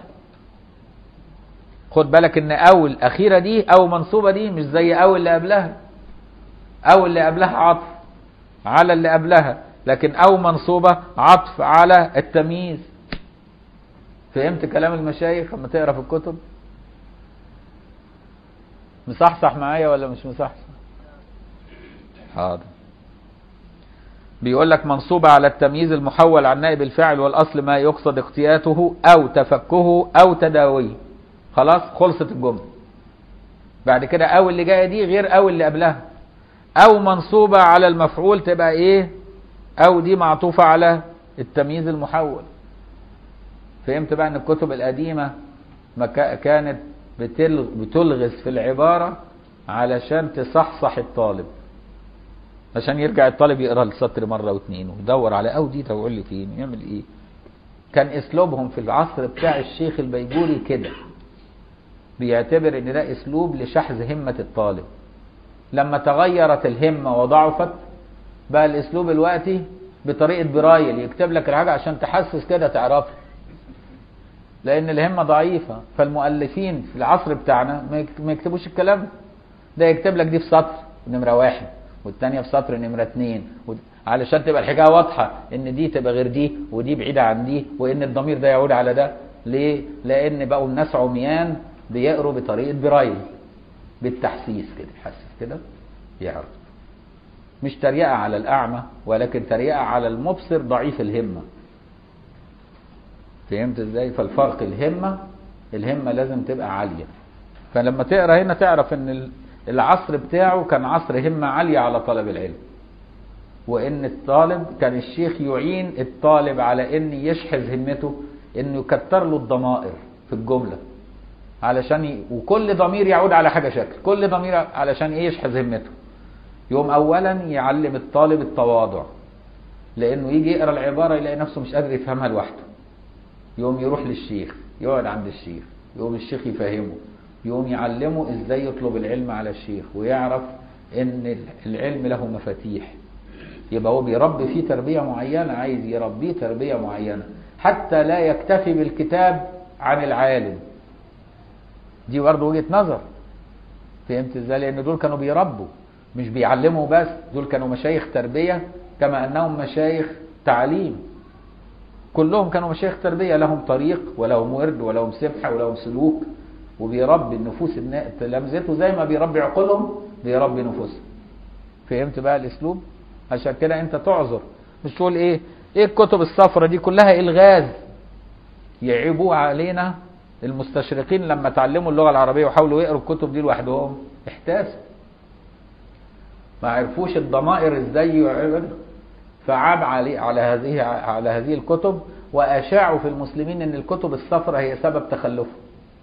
خد بالك ان أو الأخيرة دي أو منصوبة دي مش زي أو اللي قبلها أو اللي قبلها عطف على اللي قبلها لكن أو منصوبة عطف على التمييز فهمت كلام المشايخ لما تقرا في الكتب مصحصح معايا ولا مش مصحصح حاضر بيقول لك منصوبة على التمييز المحول عن نائب الفاعل والأصل ما يقصد اقتياته أو تفكه أو تداويه خلاص خلصت الجملة بعد كده أو اللي جاية دي غير أو اللي قبلها أو منصوبة على المفعول تبقى إيه أو دي معطوفة على التمييز المحول فهمت بقى ان الكتب القديمة ما كانت بتل- بتلغز في العبارة علشان تصحصح الطالب عشان يرجع الطالب يقرا السطر مرة واثنين ويدور على أو دي طب يقول لي فين يعمل ايه كان اسلوبهم في العصر بتاع الشيخ البيجوري كده بيعتبر ان ده اسلوب لشحذ همة الطالب لما تغيرت الهمة وضعفت بقى الاسلوب الوقتي بطريقة برايل يكتب لك الحاجة عشان تحسس كده تعرفها لان الهمة ضعيفة فالمؤلفين في العصر بتاعنا ما يكت- ما يكتبوش الكلام ده. ده يكتب لك دي في سطر نمرة واحد والتانية في سطر نمرة اتنين ود- علشان تبقى الحكاية واضحة ان دي تبقى غير دي ودي بعيدة عن دي وان الضمير ده يعود على ده ليه؟ لان بقوا الناس عميان بيقروا بطريقة برايل بالتحسيس كده يحسس كده يعرف مش تريقة على الأعمى ولكن تريقة على المبصر ضعيف الهمة فهمت ازاي فالفرق الهمة الهمة لازم تبقى عالية فلما تقرا هنا تعرف ان ال- العصر بتاعه كان عصر همة عالية على طلب العلم وان الطالب كان الشيخ يعين الطالب على ان يشحذ همته انه يكتر له الضمائر في الجملة علشان ي... وكل ضمير يعود على حاجة شكل كل ضمير علشان ايه يشحذ همته يوم اولا يعلم الطالب التواضع لانه يجي يقرا العبارة يلاقي نفسه مش قادر يفهمها لوحده يوم يروح للشيخ يقعد عند الشيخ يقوم الشيخ يفهمه يقوم يعلمه ازاي يطلب العلم على الشيخ ويعرف ان العلم له مفاتيح يبقى هو بيربي فيه تربية معينة عايز يربيه تربية معينة حتى لا يكتفي بالكتاب عن العالم دي برضه وجهة نظر فهمت ازاي لان دول كانوا بيربوا مش بيعلموا بس دول كانوا مشايخ تربية كما انهم مشايخ تعليم كلهم كانوا مشايخ تربية لهم طريق ولهم ورد ولهم سبحة ولهم سلوك وبيربي النفوس النا- تلامذته زي ما بيربي عقولهم بيربي نفوسهم فهمت بقى الاسلوب عشان كده انت تعذر مش تقول ايه ايه الكتب الصفرة دي كلها الغاز يعيبوا علينا المستشرقين لما تعلموا اللغة العربية وحاولوا يقروا الكتب دي لوحدهم احتاسوا ما عرفوش الضمائر ازاي يعرض فعاب علي على هذه على هذه الكتب واشاعوا في المسلمين ان الكتب الصفراء هي سبب تخلفهم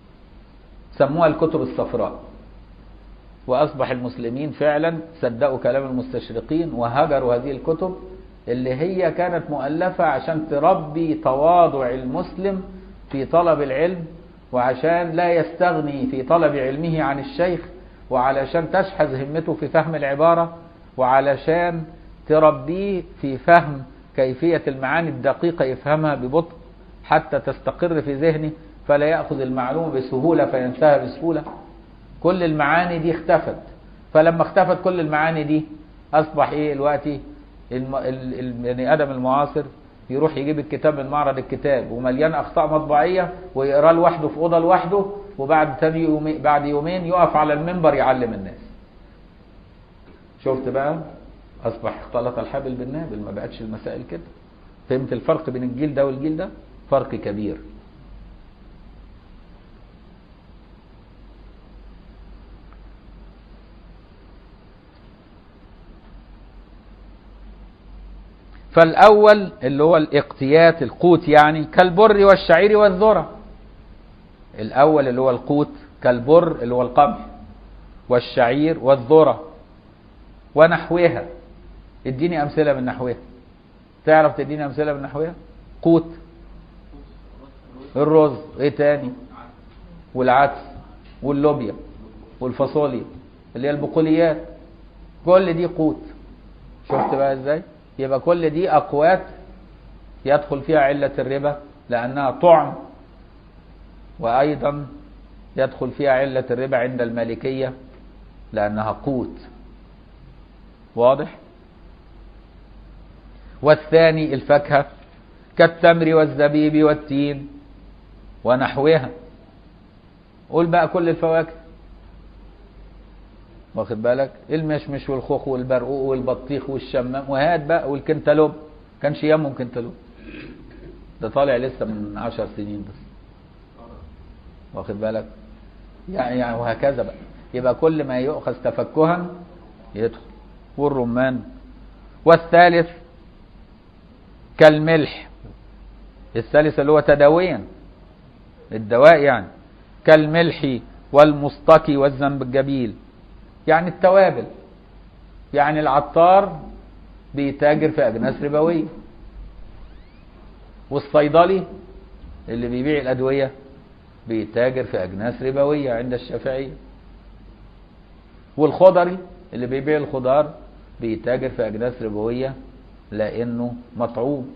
سموها الكتب الصفراء واصبح المسلمين فعلا صدقوا كلام المستشرقين وهجروا هذه الكتب اللي هي كانت مؤلفة عشان تربي تواضع المسلم في طلب العلم وعشان لا يستغني في طلب علمه عن الشيخ وعلشان تشحذ همته في فهم العبارة وعلشان تربيه في فهم كيفية المعاني الدقيقة يفهمها ببطء حتى تستقر في ذهنه فلا يأخذ المعلومة بسهولة فينساها بسهولة كل المعاني دي اختفت فلما اختفت كل المعاني دي أصبح إيه دلوقتي الم- ال- البني آدم المعاصر يروح يجيب الكتاب من معرض الكتاب ومليان أخطاء مطبعية ويقراه لوحده في أوضة لوحده وبعد تاني يومي بعد يومين يقف على المنبر يعلم الناس شفت بقى أصبح اختلط الحبل بالنابل ما بقتش المسائل كده فهمت الفرق بين الجيل ده والجيل ده فرق كبير فالأول اللي هو الاقتيات القوت يعني كالبر والشعير والذرة الأول اللي هو القوت كالبر اللي هو القمح والشعير والذرة ونحوها اديني أمثلة من نحوها تعرف تديني أمثلة من نحوها قوت الرز ايه تاني والعدس واللوبيا والفاصوليا اللي هي البقوليات كل دي قوت شفت بقى ازاي يبقى كل دي اقوات يدخل فيها علة الربا لانها طعم وايضا يدخل فيها علة الربا عند المالكية لانها قوت واضح والثاني الفاكهة كالتمر والزبيب والتين ونحوها قول بقى كل الفواكه واخد بالك المشمش والخوخ والبرقوق والبطيخ والشمام وهات بقى والكنتالوب كانش يمه كنتالوب ده طالع لسه من عشر سنين بس واخد بالك يعني, يعني وهكذا بقى يبقى كل ما يؤخذ تفكها يدخل والرمان والثالث كالملح الثالث اللي هو تداويا الدواء يعني كالملح والمستقي والزنجبيل يعني التوابل يعني العطار بيتاجر في أجناس ربوية والصيدلي اللي بيبيع الأدوية بيتاجر في أجناس ربوية عند الشافعية والخضري اللي بيبيع الخضار بيتاجر في أجناس ربوية لأنه مطعوم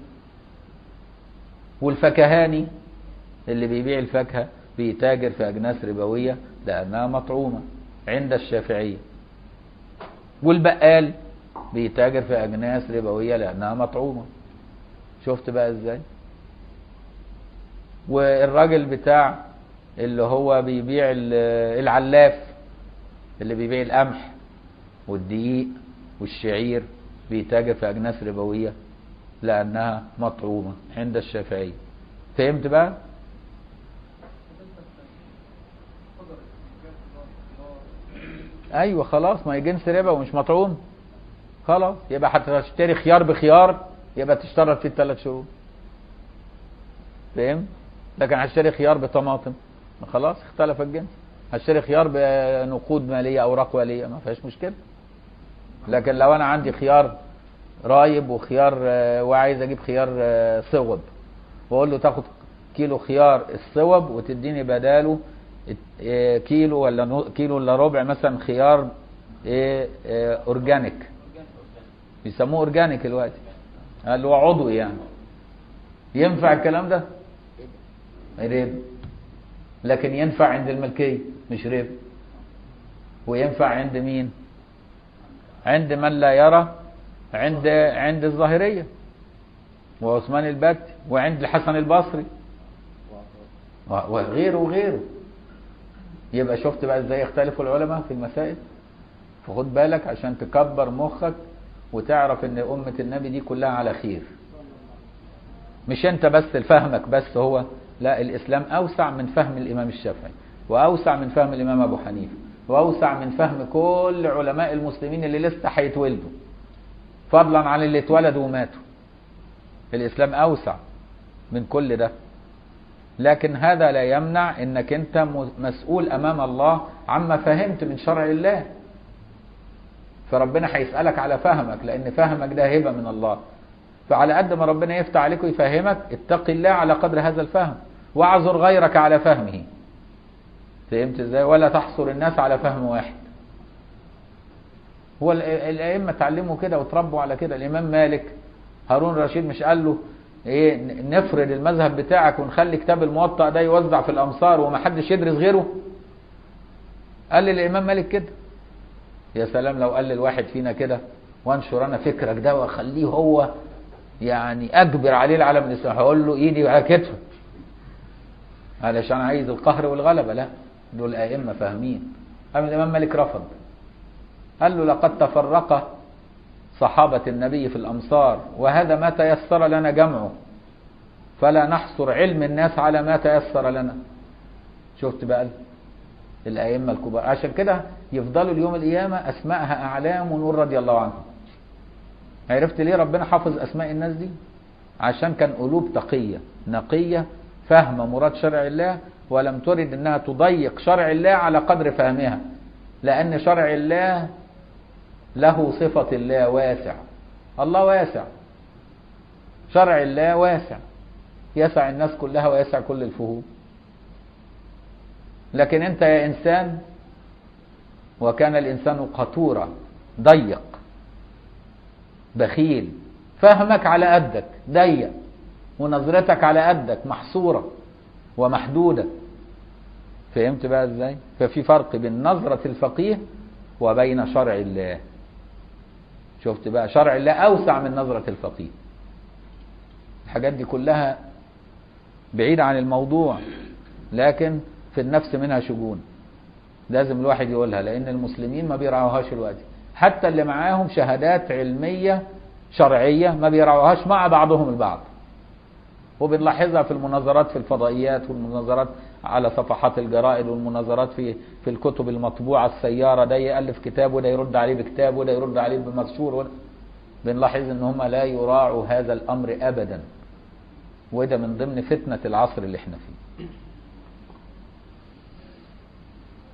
والفكهاني اللي بيبيع الفاكهة بيتاجر في أجناس ربوية لأنها مطعومة عند الشافعية والبقال بيتاجر في أجناس ربوية لأنها مطعومة شفت بقى ازاي والراجل بتاع اللي هو بيبيع العلاف اللي بيبيع القمح والدقيق والشعير بيتاجر في أجناس ربوية لأنها مطعومة عند الشافعية فهمت بقى؟ ايوه خلاص ما هي جنس ربا ومش مطعوم خلاص يبقى هتشتري خيار بخيار يبقى تشترط فيه الثلاث شروط فاهم لكن هشتري خيار بطماطم خلاص اختلف الجنس هشتري خيار بنقود ماليه اوراق ماليه ما فيهاش مشكله لكن لو انا عندي خيار رايب وخيار وعايز اجيب خيار صوب واقول له تاخد كيلو خيار الصوب وتديني بداله كيلو ولا كيلو الا ربع مثلا خيار ايه اورجانيك بيسموه اورجانيك دلوقتي اللي هو عضوي يعني ينفع الكلام ده ربا لكن ينفع عند الملكيه مش ربا وينفع عند مين عند من لا يرى عند عند الظاهريه وعثمان البتي وعند الحسن البصري وغيره وغيره يبقى شفت بقى ازاي يختلفوا العلماء في المسائل فخد بالك عشان تكبر مخك وتعرف ان أمة النبي دي كلها على خير مش انت بس فهمك بس هو لا الإسلام أوسع من فهم الإمام الشافعي وأوسع من فهم الإمام أبو حنيفة وأوسع من فهم كل علماء المسلمين اللي لسه هيتولدوا فضلا عن اللي اتولدوا وماتوا الإسلام أوسع من كل ده لكن هذا لا يمنع انك انت مسؤول امام الله عما فهمت من شرع الله فربنا هيسألك على فهمك لان فهمك ده هبة من الله فعلى قد ما ربنا يفتح عليك ويفهمك اتق الله على قدر هذا الفهم واعذر غيرك على فهمه فهمت ازاي ولا تحصر الناس على فهم واحد هو الائمه اتعلموا كده وتربوا على كده الامام مالك هارون الرشيد مش قال له ايه نفرد المذهب بتاعك ونخلي كتاب الموطأ ده يوزع في الامصار ومحدش يدرس غيره قال للامام مالك كده يا سلام لو قال للواحد فينا كده وانشر انا فكرك ده واخليه هو يعني اجبر عليه العالم الاسلامي هقول له ايدي على كتفك علشان عايز القهر والغلبه لا دول ائمه فاهمين قام الامام مالك رفض قال له لقد تفرق صحابة النبي في الأمصار وهذا ما تيسر لنا جمعه فلا نحصر علم الناس على ما تيسر لنا شفت بقى الأئمة الكبار عشان كده يفضلوا اليوم القيامة أسماءها أعلام ونور رضي الله عنهم عرفت ليه ربنا حافظ أسماء الناس دي عشان كان قلوب تقية نقية فاهمة مراد شرع الله ولم ترد أنها تضيق شرع الله على قدر فهمها لأن شرع الله له صفة الله واسع الله واسع شرع الله واسع يسع الناس كلها ويسع كل الفهوم لكن انت يا انسان وكان الانسان قطورا ضيق بخيل فهمك على قدك ضيق ونظرتك على قدك محصورة ومحدودة فهمت بقى ازاي ففي فرق بين نظرة الفقيه وبين شرع الله شفت بقى شرع الله أوسع من نظرة الفقيه الحاجات دي كلها بعيدة عن الموضوع لكن في النفس منها شجون لازم الواحد يقولها لأن المسلمين ما بيرعوهاش الوقت حتى اللي معاهم شهادات علمية شرعية ما بيرعوهاش مع بعضهم البعض وبنلاحظها في المناظرات في الفضائيات والمناظرات على صفحات الجرائد والمناظرات في في الكتب المطبوعه السياره ده يالف كتاب وده يرد عليه بكتاب وده يرد عليه بمنشور بنلاحظ ان هم لا يراعوا هذا الامر ابدا وده من ضمن فتنه العصر اللي احنا فيه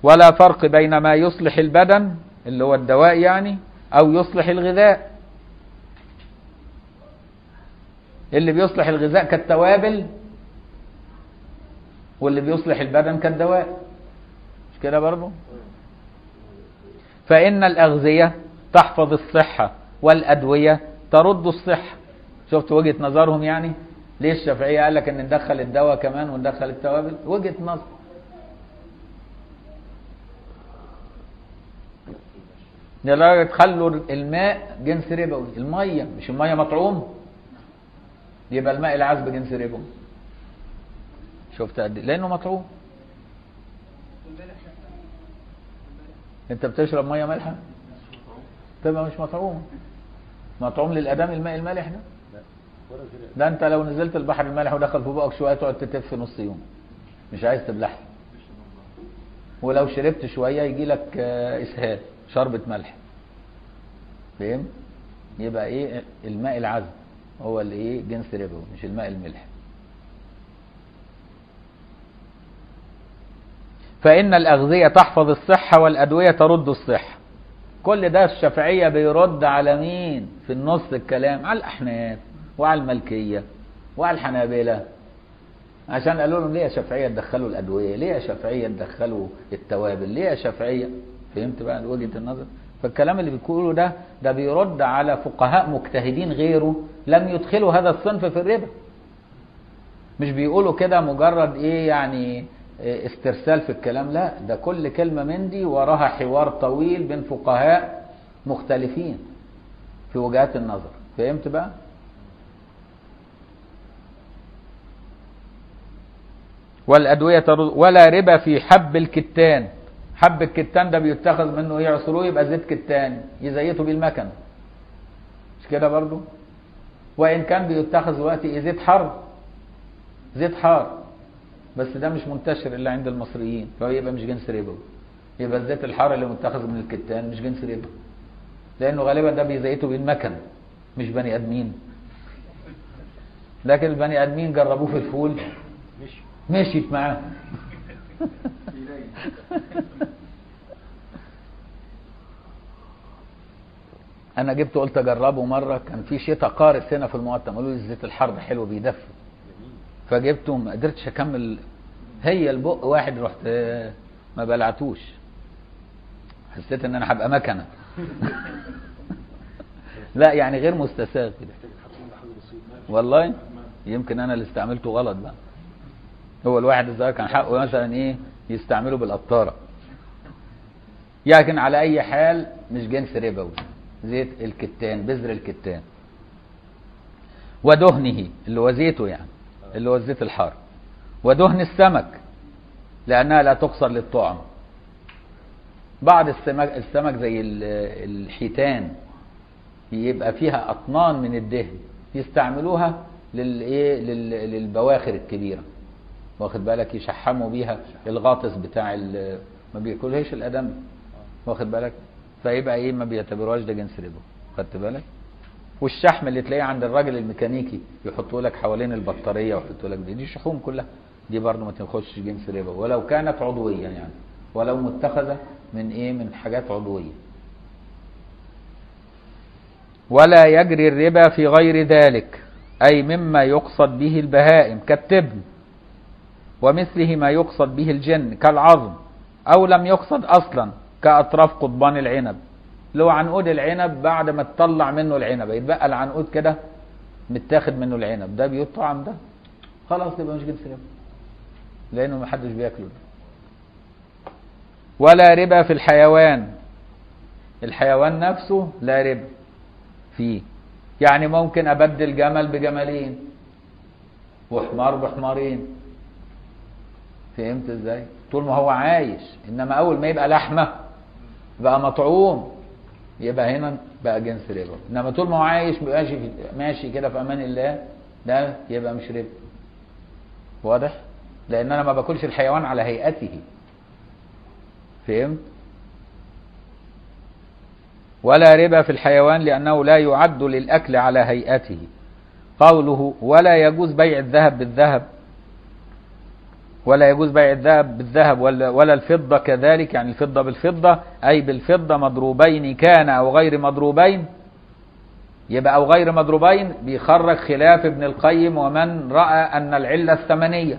ولا فرق بين ما يصلح البدن اللي هو الدواء يعني او يصلح الغذاء اللي بيصلح الغذاء كالتوابل واللي بيصلح البدن كالدواء مش كده برضه فإن الأغذية تحفظ الصحة والأدوية ترد الصحة شفت وجهة نظرهم يعني ليه الشافعية قال لك ان ندخل الدواء كمان وندخل التوابل وجهة نظر لدرجة خلوا الماء جنس ربوي المية مش المية مطعوم يبقى الماء العذب جنس ربوي شفت قد إيه؟ لانه مطعوم انت بتشرب ميه مالحه تبقى مش مطعوم مطعوم للادام الماء المالح ده ده انت لو نزلت البحر المالح ودخل في بقك شويه تقعد تتف نص يوم مش عايز تبلعها ولو شربت شويه يجي لك آه، اسهال شربة ملح فاهم يبقى ايه الماء العذب هو اللي ايه جنس ربوي مش الماء الملح فإن الأغذية تحفظ الصحة والأدوية ترد الصحة كل ده الشافعية بيرد على مين في النص الكلام على الأحناف وعلى الملكية وعلى الحنابلة عشان قالوا لهم ليه يا شافعية تدخلوا الأدوية ليه يا شافعية تدخلوا التوابل ليه يا شافعية فهمت بقى وجهة النظر فالكلام اللي بيقوله ده ده بيرد على فقهاء مجتهدين غيره لم يدخلوا هذا الصنف في الربا مش بيقولوا كده مجرد ايه يعني إيه استرسال في الكلام لا ده كل كلمة من دي وراها حوار طويل بين فقهاء مختلفين في وجهات النظر فهمت بقى والأدوية ترد ولا ربا في حب الكتان حب الكتان ده بيتخذ منه يعصروه يبقى زيت كتان يزيتوا بيه المكن مش كده برضو وإن كان بيتخذ دلوقتي زيت حر زيت حار بس ده مش منتشر الا عند المصريين فيبقى مش جنس ربوي يبقى الزيت الحار اللي متخذ من الكتان مش جنس ربوي لانه غالبا ده بيزيتوا بالمكن مش بني ادمين لكن البني ادمين جربوه في الفول مشيت معاه انا جبت قلت اجربه مره كان في شتاء قارس هنا في المقطم قالوا لي الزيت الحار ده حلو بيدفي فجبته ما قدرتش اكمل هي البق واحد رحت آه، ما بلعتوش حسيت ان انا هبقى مكنه لا يعني غير مستساغ كده والله يمكن انا اللي استعملته غلط بقى هو الواحد الظاهر كان حقه مثلا ايه يستعمله بالقطاره لكن على اي حال مش جنس ربوي زيت الكتان بذر الكتان ودهنه اللي هو زيته يعني اللي هو الزيت الحار ودهن السمك لأنها لا تقصر للطعم بعض السمك السمك زي ال- الحيتان يبقى فيها أطنان من الدهن يستعملوها للايه لل- للبواخر الكبيرة واخد بالك يشحموا بيها الغاطس بتاع ال- ما بياكلهاش الادم واخد بالك فيبقى ايه ما بيعتبروهاش ده جنس ربا خدت بالك والشحم اللي تلاقيه عند الراجل الميكانيكي يحطوا لك حوالين البطاريه ويحطوا لك دي دي شحوم كلها دي برضه ما تخش جنس ربا ولو كانت عضويه يعني ولو متخذه من ايه من حاجات عضويه ولا يجري الربا في غير ذلك اي مما يقصد به البهائم كالتبن ومثله ما يقصد به الجن كالعظم او لم يقصد اصلا كاطراف قضبان العنب لو عنقود العنب بعد ما تطلع منه العنب يتبقى العنقود كده متاخد منه العنب ده بيطعم ده خلاص يبقى مش جنس ربا لانه ما حدش بياكله ده. ولا ربا في الحيوان الحيوان نفسه لا ربا فيه يعني ممكن ابدل جمل بجملين وحمار بحمارين فهمت ازاي طول ما هو عايش انما اول ما يبقى لحمه بقى مطعوم يبقى هنا بقى جنس ربا انما طول ما هو عايش ماشي في ماشي كده في امان الله ده يبقى مش ربا واضح لان انا ما باكلش الحيوان على هيئته فهمت ولا ربا في الحيوان لأنه لا يعد للأكل على هيئته قوله ولا يجوز بيع الذهب بالذهب ولا يجوز بيع الذهب بالذهب ولا, ولا الفضة كذلك يعني الفضة بالفضة أي بالفضة مضروبين كان أو غير مضروبين يبقى أو غير مضروبين بيخرج خلاف ابن القيم ومن رأى أن العلة الثمنية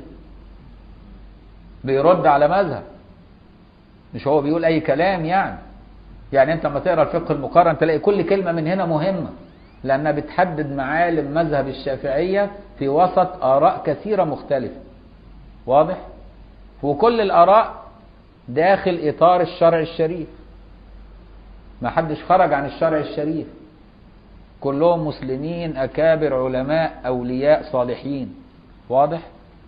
بيرد على مذهب مش هو بيقول أي كلام يعني يعني أنت لما تقرأ الفقه المقارن تلاقي كل كلمة من هنا مهمة لأنها بتحدد معالم مذهب الشافعية في وسط آراء كثيرة مختلفة واضح؟ وكل الآراء داخل إطار الشرع الشريف ما حدش خرج عن الشرع الشريف كلهم مسلمين أكابر علماء أولياء صالحين واضح؟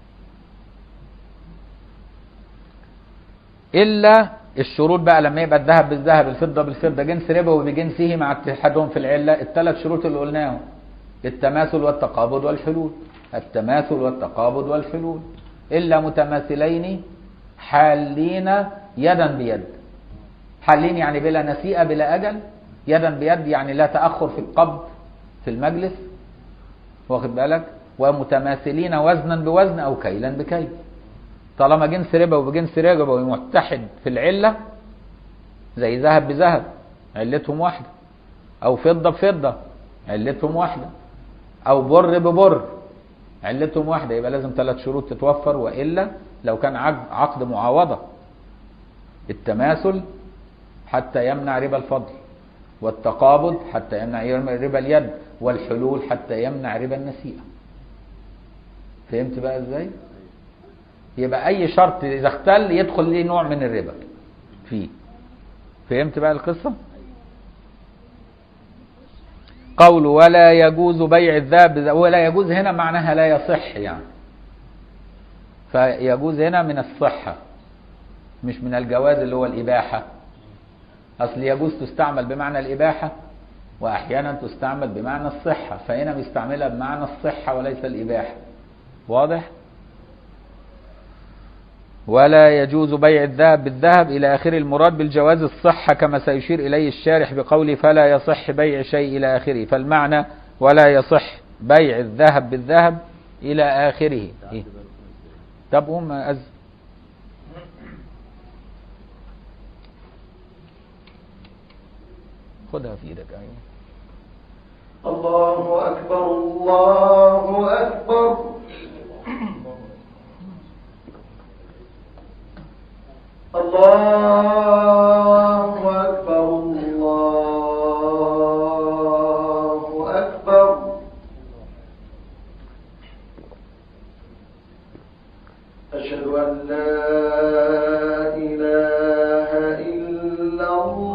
إلا الشروط بقى لما يبقى الذهب بالذهب الفضة بالفضة جنس ربوي بجنسه مع اتحادهم في العلة الثلاث شروط اللي قلناهم التماثل والتقابض والحلول التماثل والتقابض والحلول إلا متماثلين حالين يدا بيد حالين يعني بلا نسيئة بلا أجل يدا بيد يعني لا تأخر في القبض في المجلس واخد بالك ومتماثلين وزنا بوزن أو كيلا بكيل طالما جنس ربوي بجنس ربوي متحد في العلة زي ذهب بذهب علتهم واحدة أو فضة بفضة علتهم واحدة أو بر ببر علتهم واحدة يبقى لازم ثلاث شروط تتوفر وإلا لو كان عقد معاوضة التماثل حتى يمنع ربا الفضل والتقابض حتى يمنع ربا اليد والحلول حتى يمنع ربا النسيئة فهمت بقى ازاي يبقى اي شرط اذا اختل يدخل ليه نوع من الربا فيه فهمت بقى القصة قول ولا يجوز بيع الذهب ولا يجوز هنا معناها لا يصح يعني فيجوز هنا من الصحة مش من الجواز اللي هو الإباحة أصل يجوز تستعمل بمعنى الإباحة وأحيانا تستعمل بمعنى الصحة فهنا بيستعملها بمعنى الصحة وليس الإباحة واضح؟ ولا يجوز بيع الذهب بالذهب إلى آخر المراد بالجواز الصحة كما سيشير إليه الشارح بقوله فلا يصح بيع شيء إلى آخره فالمعنى ولا يصح بيع الذهب بالذهب إلى آخره إيه؟ طب قوم أز خدها في ايدك ايوه الله أكبر الله أكبر الله أكبر الله أكبر أشهد أن لا إله إلا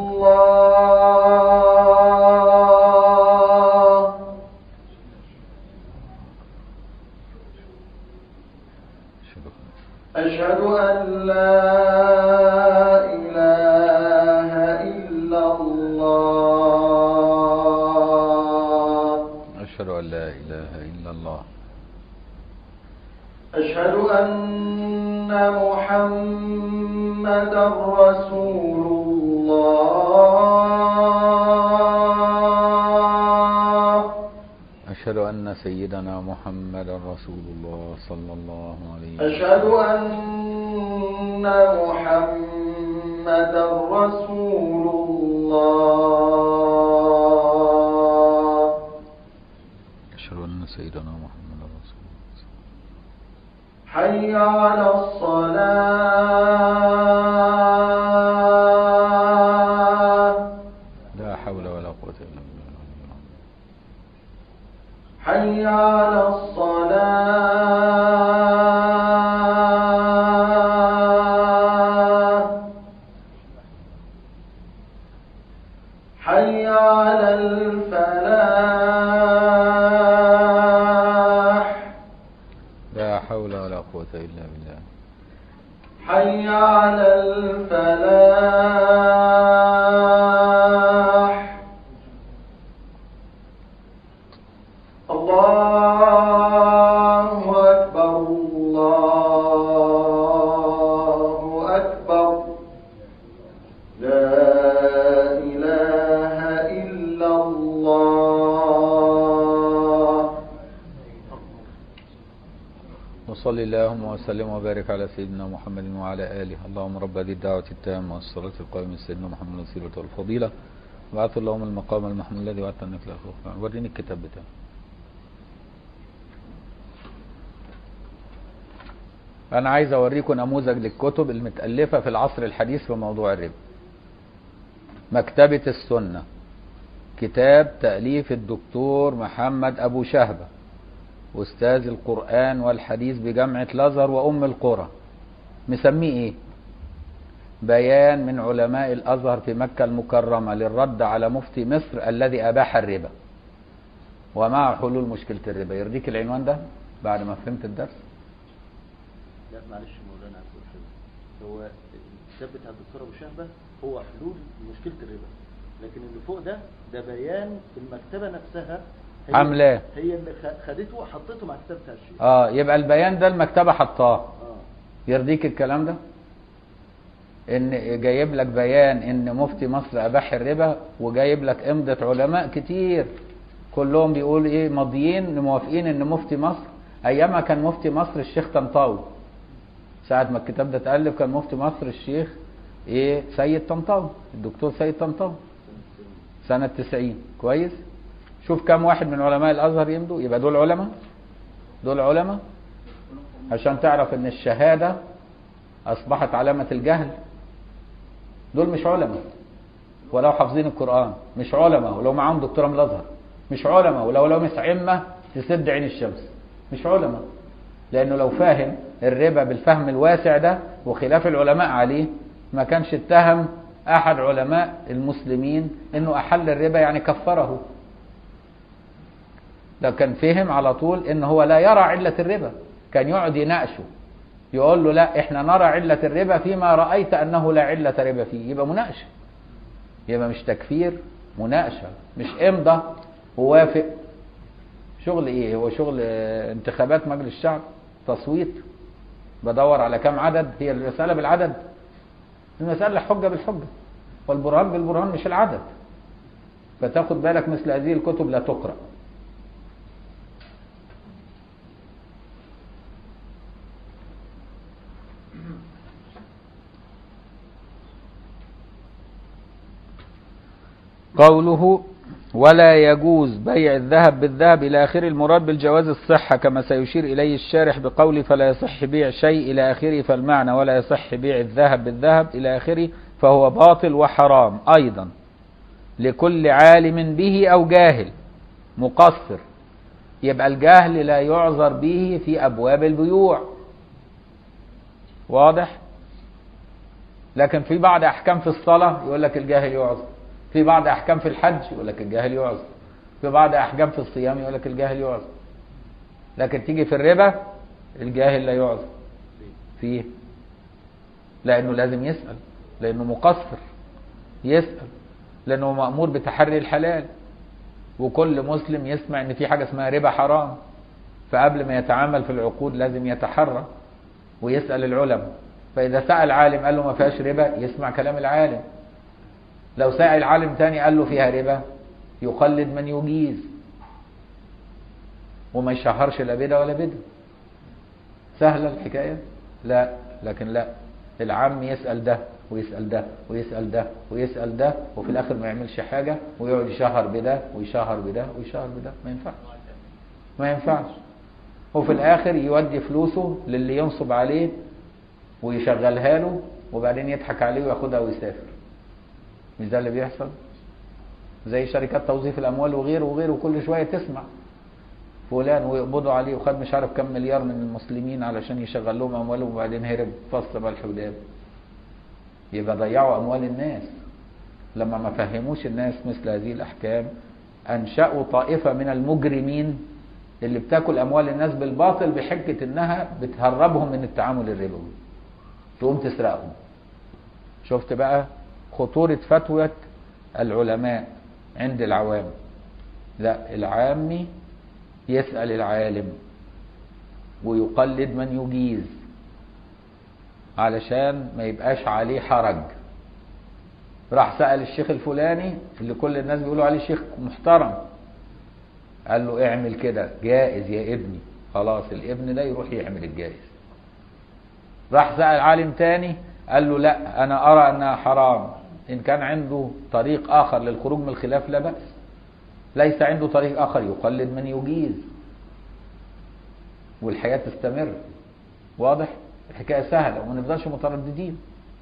الله أشهد أن لا إله إلا الله أشهد أن لا إله إلا الله أشهد أن محمدا رسول الله أشهد أن سيدنا محمد رسول الله صلى الله عليه وسلم أشهد أن محمدا رسول الله أشهد أن سيدنا محمد رسول الله حي على الصلاة لا حول ولا قوة إلا بالله العلي العظيم. حي على الصلاة حي على الفلاح لا حول ولا قوة إلا بالله حي على الفلاح الله أكبر الله أكبر لا إله إلا الله وصل اللهم وسلم وبارك على سيدنا محمد وعلى آله اللهم رب هذه الدعوة التامة والصلاة القائمة سيدنا محمد الوسيلة والفضيلة وبعث اللهم المقام المحمود الذي وعدت انك لا تخلف وريني الكتاب بتاعه أنا عايز أوريكم نموذج للكتب المتألفة في العصر الحديث في موضوع الربا مكتبة السنة كتاب تأليف الدكتور محمد أبو شهبة أستاذ القرآن والحديث بجامعة الأزهر وأم القرى مسميه إيه؟ بيان من علماء الأزهر في مكة المكرمة للرد على مفتي مصر الذي أباح الربا ومع حلول مشكلة الربا يرضيك العنوان ده بعد ما فهمت الدرس لا معلش مولانا عبد الحلو هو الكتاب بتاع الدكتور ابو شهبه هو حلول مشكله الربا لكن اللي فوق ده ده بيان المكتبه نفسها هي عاملاه. هي اللي خ- خدته وحطيته مع الكتاب بتاع الشيخ اه يبقى البيان ده المكتبة حطاه اه يرضيك الكلام ده ان جايب لك بيان ان مفتي مصر اباح الربا وجايب لك امضة علماء كتير كلهم بيقول ايه ماضيين موافقين ان مفتي مصر ايامها كان مفتي مصر الشيخ طنطاوي ساعة ما الكتاب ده اتألف كان مفتي مصر الشيخ ايه سيد طنطاوي الدكتور سيد طنطاوي سنة 90 كويس شوف كم واحد من علماء الازهر يمضوا يبقى دول علماء دول علماء عشان تعرف ان الشهادة اصبحت علامة الجهل دول مش علماء ولو حافظين القرآن مش علماء ولو معاهم دكتوراه من الازهر مش علماء ولو لابس عمة تسد عين الشمس مش علماء لانه لو فاهم الربا بالفهم الواسع ده وخلاف العلماء عليه ما كانش اتهم احد علماء المسلمين انه احل الربا يعني كفره ده كان فهم على طول ان هو لا يرى علة الربا كان يقعد يناقشه يقول له لا احنا نرى علة الربا فيما رأيت انه لا علة ربا فيه يبقى مناقشة يبقى مش تكفير مناقشة مش امضى ووافق شغل ايه هو شغل آه، انتخابات مجلس الشعب تصويت بدور على كم عدد هي المسألة بالعدد المسألة حجة بالحجة والبرهان بالبرهان مش العدد فتاخد بالك مثل هذه الكتب لا تقرأ قوله ولا يجوز بيع الذهب بالذهب إلى آخر المراد بالجواز الصحة كما سيشير إليه الشارح بقول فلا يصح بيع شيء إلى آخره فالمعنى ولا يصح بيع الذهب بالذهب إلى آخره فهو باطل وحرام أيضا لكل عالم به أو جاهل مقصر يبقى الجهل لا يعذر به في أبواب البيوع واضح لكن في بعض أحكام في الصلاة يقول لك الجاهل يعذر في بعض أحكام في الحج يقول لك الجاهل يعذر في بعض أحكام في الصيام يقول لك الجاهل يعذر لكن تيجي في الربا الجاهل لا يعذر فيه لأنه لازم يسأل لأنه مقصر يسأل لأنه مأمور بتحري الحلال وكل مسلم يسمع ان في حاجة اسمها ربا حرام فقبل ما يتعامل في العقود لازم يتحرى ويسأل العلماء فإذا سأل عالم قال له ما فيهاش ربا يسمع كلام العالم لو سأل عالم تاني قال له فيها ربا يقلد من يجيز وما يشهرش لا بدا ولا بدا سهلة الحكاية لا لكن لا العام يسأل ده ويسأل ده ويسأل ده ويسأل ده وفي الآخر ما يعملش حاجة ويقعد يشهر بده ويشهر بده ويشهر بده ما ينفعش ما ينفعش وفي الآخر يودي فلوسه للي ينصب عليه ويشغلها له وبعدين يضحك عليه وياخدها ويسافر مش ده اللي بيحصل زي شركات توظيف الأموال وغيره وغيره كل شوية تسمع فلان ويقبضوا عليه وخد مش عارف كم مليار من المسلمين علشان يشغل لهم أموالهم وبعدين هرب فصل ملح وداب يبقى ضيعوا أموال الناس لما ما فهموش الناس مثل هذه الأحكام أنشأوا طائفة من المجرمين اللي بتاكل أموال الناس بالباطل بحجة إنها بتهربهم من التعامل الربوي تقوم تسرقهم شفت بقى خطورة فتوى العلماء عند العوام لا العامي يسأل العالم ويقلد من يجيز علشان ما يبقاش عليه حرج راح سأل الشيخ الفلاني اللي كل الناس بيقولوا عليه شيخ محترم قال له اعمل كده جائز يا ابني خلاص الابن ده يروح يعمل الجائز راح سأل عالم تاني قال له لا أنا أرى أنها حرام إن كان عنده طريق آخر للخروج من الخلاف لا بأس ليس عنده طريق آخر يقلد من يجيز والحياة تستمر واضح الحكاية سهلة وما نفضلش مترددين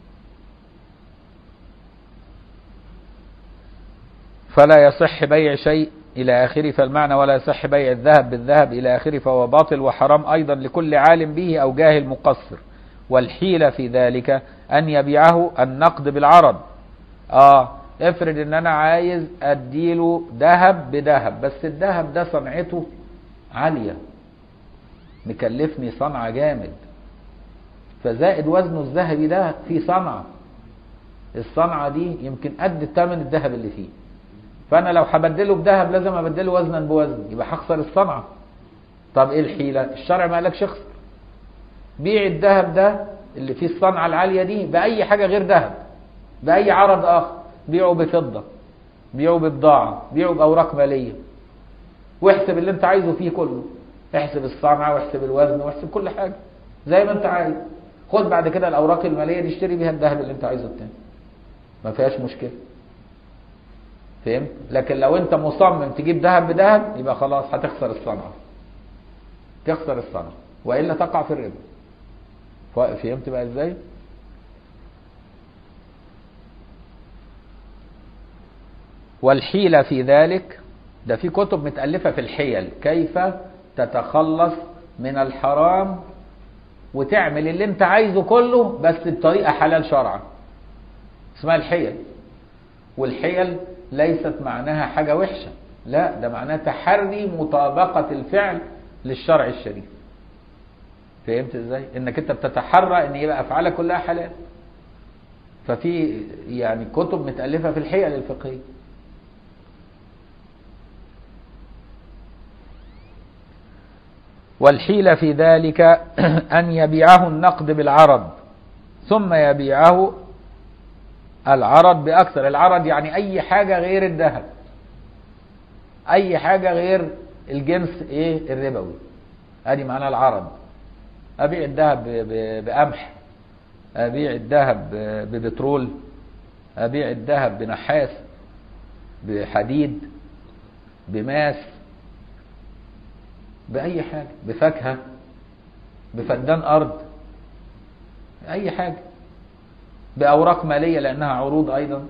فلا يصح بيع شيء إلى آخره فالمعنى ولا يصح بيع الذهب بالذهب إلى آخره فهو باطل وحرام أيضا لكل عالم به أو جاهل مقصر والحيلة في ذلك أن يبيعه النقد بالعرض آه افرض ان انا عايز اديله ذهب بذهب بس الذهب ده صنعته عالية مكلفني صنعة جامد فزائد وزنه الذهبي ده في صنعة الصنعة دي يمكن قد الثمن الذهب اللي فيه فانا لو هبدله بذهب لازم ابدله وزنا بوزن يبقى هخسر الصنعة طب ايه الحيلة الشرع ما قالكش اخسر بيع الذهب ده اللي فيه الصنعة العالية دي بأي حاجة غير ذهب بأي عرض آخر بيعه بفضة بيعه ببضاعة بيعه بأوراق مالية واحسب اللي انت عايزه فيه كله احسب الصنعة واحسب الوزن واحسب كل حاجة زي ما انت عايز خد بعد كده الأوراق المالية دي اشتري بيها الذهب اللي انت عايزه التاني ما فيهاش مشكلة فهمت لكن لو انت مصمم تجيب ذهب بذهب يبقى خلاص هتخسر الصنعة تخسر الصنعة وإلا تقع في الربا فهمت بقى ازاي والحيلة في ذلك ده في كتب متألفة في الحيل كيف تتخلص من الحرام وتعمل اللي انت عايزه كله بس بطريقة حلال شرعا اسمها الحيل والحيل ليست معناها حاجة وحشة لا ده معناها تحري مطابقة الفعل للشرع الشريف فهمت ازاي انك انت بتتحرى ان يبقى افعالك كلها حلال ففي يعني كتب متألفة في الحيل الفقهية والحيلة في ذلك أن يبيعه النقد بالعرض ثم يبيعه العرض بأكثر العرض يعني أي حاجة غير الذهب أي حاجة غير الجنس إيه الربوي أدي معنى العرض أبيع الذهب بقمح أبيع الذهب ببترول أبيع الذهب بنحاس بحديد بماس بأي حاجة بفاكهة بفدان أرض أي حاجة بأوراق مالية لأنها عروض أيضا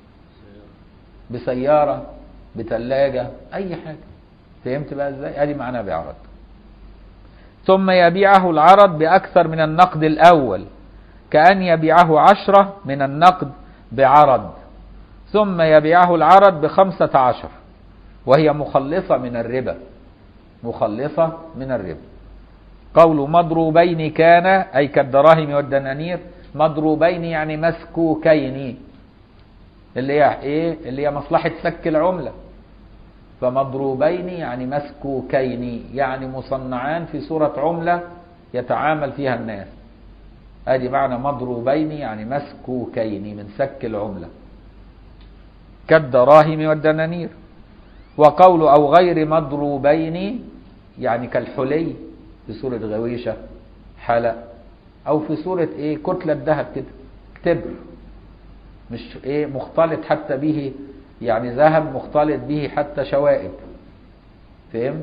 بسيارة بثلاجة أي حاجة فهمت بقى إزاي؟ أدي معناها بعرض ثم يبيعه العرض بأكثر من النقد الأول كأن يبيعه عشرة من النقد بعرض ثم يبيعه العرض بخمسة عشر وهي مخلصة من الربا مخلصة من الربا قول مضروبين كان أي كالدراهم والدنانير مضروبين يعني مسكوكين اللي هي ايه اللي هي مصلحة سك العملة فمضروبين يعني مسكوكين يعني مصنعان في صورة عملة يتعامل فيها الناس ادي معنى مضروبين يعني مسكوكين من سك العملة كالدراهم والدنانير وقول او غير مضروبين يعني كالحلي في صورة غويشة حلق او في صورة ايه كتلة ذهب كده تبر مش ايه مختلط حتى به يعني ذهب مختلط به حتى شوائب فهمت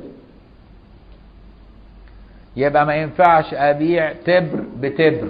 يبقى ما ينفعش ابيع تبر بتبر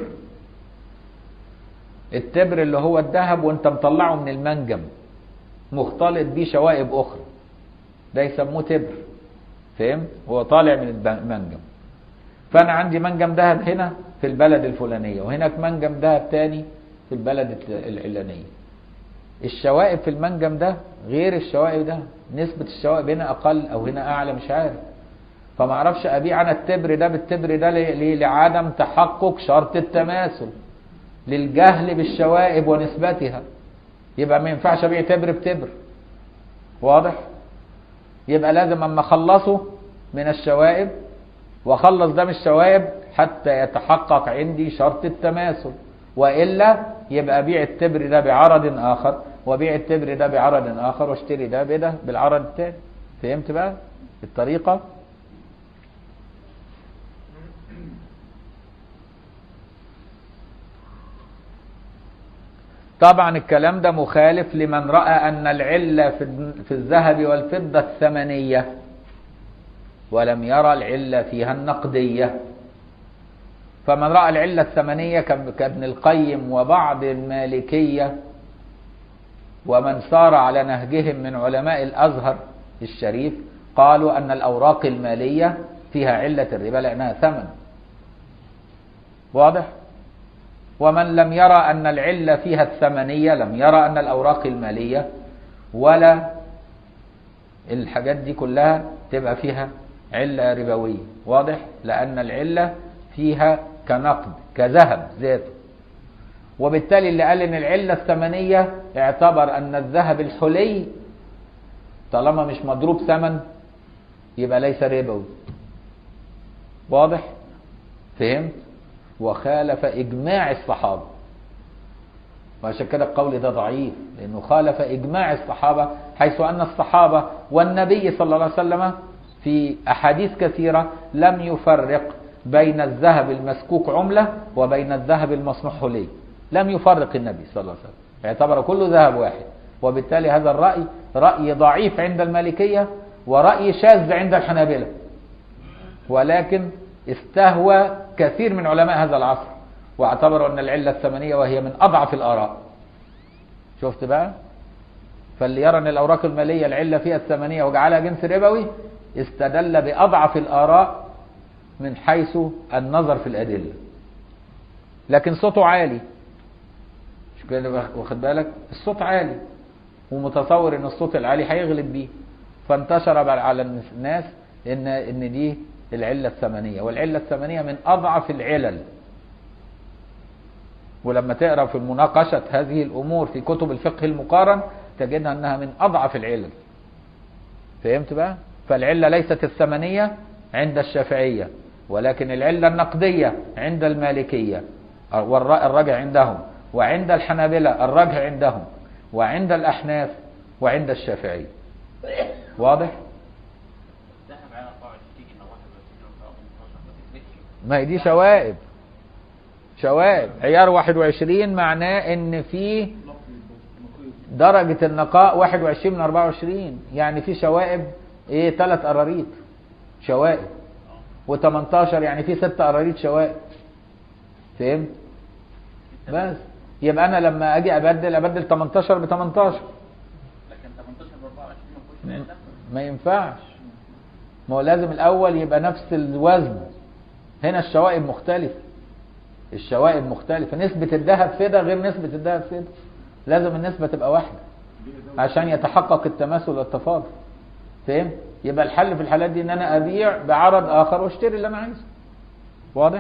التبر اللي هو الذهب وانت مطلعه من المنجم مختلط بيه شوائب اخرى ده يسموه تبر فهمت هو طالع من المنجم فانا عندي منجم ذهب هنا في البلد الفلانيه وهناك منجم ذهب تاني في البلد العلانيه الشوائب في المنجم ده غير الشوائب ده نسبة الشوائب هنا أقل أو هنا أعلى مش عارف فما اعرفش أبيع أنا التبر ده بالتبر ده ليه لعدم تحقق شرط التماثل للجهل بالشوائب ونسبتها يبقى ما ينفعش أبيع تبر بتبر واضح يبقى لازم أما أخلصه من الشوائب وأخلص ده من الشوائب حتى يتحقق عندي شرط التماثل وإلا يبقى بيع التبر ده بعرض آخر وبيع التبر ده بعرض آخر واشتري ده بده بالعرض الثاني فهمت بقى الطريقة طبعا الكلام ده مخالف لمن رأى أن العلة في في الذهب والفضة الثمنية ولم يرى العلة فيها النقدية فمن رأى العلة الثمنية كاب- كابن القيم وبعض المالكية ومن سار على نهجهم من علماء الأزهر الشريف قالوا أن الأوراق المالية فيها علة الربا لأنها ثمن واضح؟ ومن لم يرى أن العلة فيها الثمنية لم يرى أن الأوراق المالية ولا الحاجات دي كلها تبقى فيها علة ربوية واضح لأن العلة فيها كنقد كذهب ذاته وبالتالي اللي قال ان العلة الثمنية اعتبر ان الذهب الحلي طالما مش مضروب ثمن يبقى ليس ربوي واضح فهمت وخالف اجماع الصحابة وعشان كده القول ده ضعيف لانه خالف اجماع الصحابة حيث ان الصحابة والنبي صلى الله عليه وسلم في احاديث كثيرة لم يفرق بين الذهب المسكوك عملة وبين الذهب المصنوع حلي لم يفرق النبي صلى الله عليه وسلم اعتبر كله ذهب واحد وبالتالي هذا الرأي رأي ضعيف عند المالكية ورأي شاذ عند الحنابلة ولكن استهوى كثير من علماء هذا العصر واعتبروا أن العلة الثمنية وهي من أضعف الآراء شفت بقى فاللي يرى أن الأوراق المالية العلة فيها الثمنية وجعلها جنس ربوي استدل بأضعف الآراء من حيث النظر في الأدلة لكن صوته عالي مش كده واخد بالك الصوت عالي ومتصور ان الصوت العالي هيغلب بيه فانتشر بقى على الناس ان ان دي العله الثمنيه والعله الثمنيه من اضعف العلل ولما تقرا في مناقشه هذه الامور في كتب الفقه المقارن تجدها انها من اضعف العلل فهمت بقى فالعله ليست الثمنيه عند الشافعيه ولكن العله النقديه عند المالكيه والراجع عندهم وعند الحنابلة الرجح عندهم وعند الأحناف وعند الشافعي واضح؟ ما هي دي شوائب شوائب عيار 21 معناه ان في درجة النقاء 21 من 24 يعني في شوائب ايه ثلاث قراريط شوائب و18 يعني في ست قراريط شوائب فهمت؟ بس يبقى انا لما اجي ابدل ابدل 18 ب 18 لكن 18 ب 24 ما فيهوش علة ما ينفعش ما هو لازم الاول يبقى نفس الوزن هنا الشوائب مختلفة الشوائب مختلفة نسبة الذهب فدا غير نسبة الذهب فدا لازم النسبة تبقى واحدة عشان يتحقق التماثل والتفاضل فهم يبقى الحل في الحالات دي ان انا ابيع بعرض اخر واشتري اللي انا عايزه واضح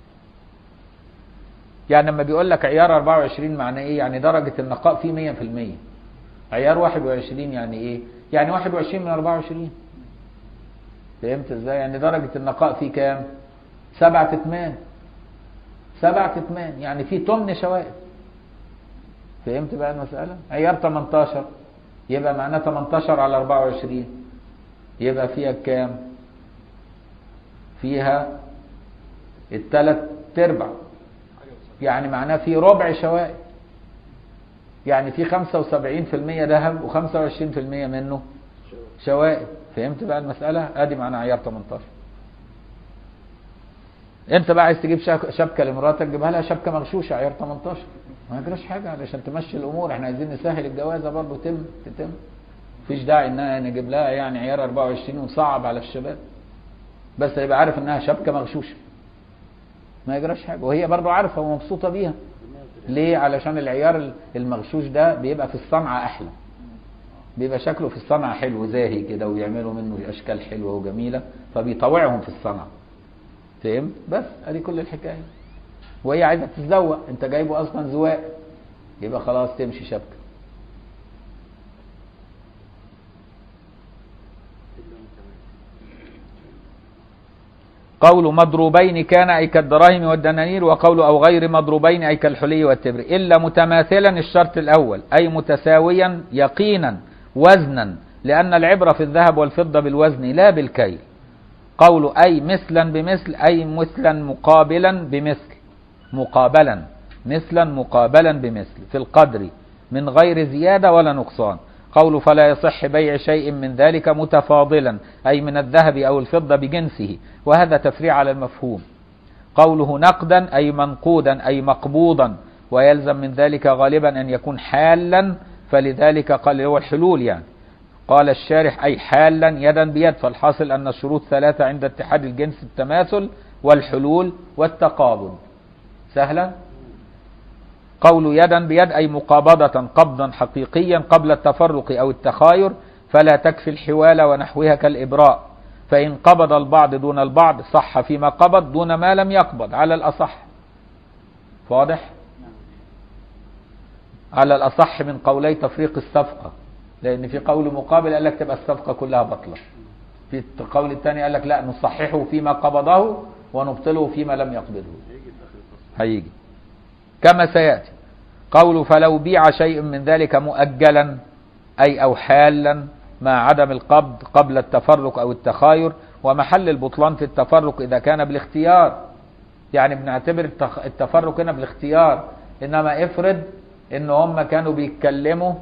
يعني لما بيقول لك عيار 24 معناه ايه يعني درجة النقاء فيه 100% عيار 21 يعني ايه يعني 21 من 24 فهمت ازاي يعني درجة النقاء فيه كام سبعة اتمان سبعة اتمان يعني فيه تمن شوائب فهمت بقى المسألة عيار 18 يبقى معناه 18 على 24 يبقى فيها كام فيها التلات تربع يعني معناه في ربع شوائب يعني في 75% ذهب و25% منه شوائب فهمت بقى المسألة ادي معنى عيار 18 انت بقى عايز تجيب شبكة لمراتك جيبها لها شبكة مغشوشة عيار 18 ما يجراش حاجة علشان تمشي الامور احنا عايزين نسهل الجوازة برضه تم تتم مفيش داعي انها نجيب لها يعني عيار 24 ونصعب على الشباب بس يبقى عارف انها شبكة مغشوشة ما يجراش حاجة وهي برضه عارفة ومبسوطة بيها ليه علشان العيار المغشوش ده بيبقى في الصنعة احلى بيبقى شكله في الصنعة حلو زاهي كده ويعملوا منه اشكال حلوة وجميلة فبيطوعهم في الصنعة فهمت بس ادي كل الحكاية وهي عايزة تتزوق انت جايبه اصلا زواق يبقى خلاص تمشي شبكة قول مضروبين كان أي كالدراهم والدنانير وقول أو غير مضروبين أي كالحلي والتبر إلا متماثلا الشرط الأول أي متساويا يقينا وزنا لأن العبرة في الذهب والفضة بالوزن لا بالكيل قول أي مثلا بمثل أي مثلا مقابلا بمثل مقابلا مثلا مقابلا بمثل في القدر من غير زيادة ولا نقصان قول فلا يصح بيع شيء من ذلك متفاضلا أي من الذهب أو الفضة بجنسه وهذا تفريع على المفهوم قوله نقدا أي منقودا أي مقبوضا ويلزم من ذلك غالبا أن يكون حالا فلذلك قال هو الحلول يعني قال الشارح أي حالا يدا بيد فالحاصل أن الشروط ثلاثة عند اتحاد الجنس التماثل والحلول والتقابض سهلا قول يدا بيد أي مقابضة قبضا حقيقيا قبل التفرق أو التخاير فلا تكفي الحوال ونحوها كالإبراء فإن قبض البعض دون البعض صح فيما قبض دون ما لم يقبض على الأصح واضح على الأصح من قولي تفريق الصفقة لأن في قول مقابل قال لك تبقى الصفقة كلها بطلة في القول الثاني قال لك لا نصححه فيما قبضه ونبطله فيما لم يقبضه هيجي كما سيأتي قول فلو بيع شيء من ذلك مؤجلا أي أو حالا مع عدم القبض قبل التفرق أو التخاير ومحل البطلان في التفرق إذا كان بالاختيار يعني بنعتبر التخ- التفرق هنا بالاختيار إنما افرض إن هم كانوا بيتكلموا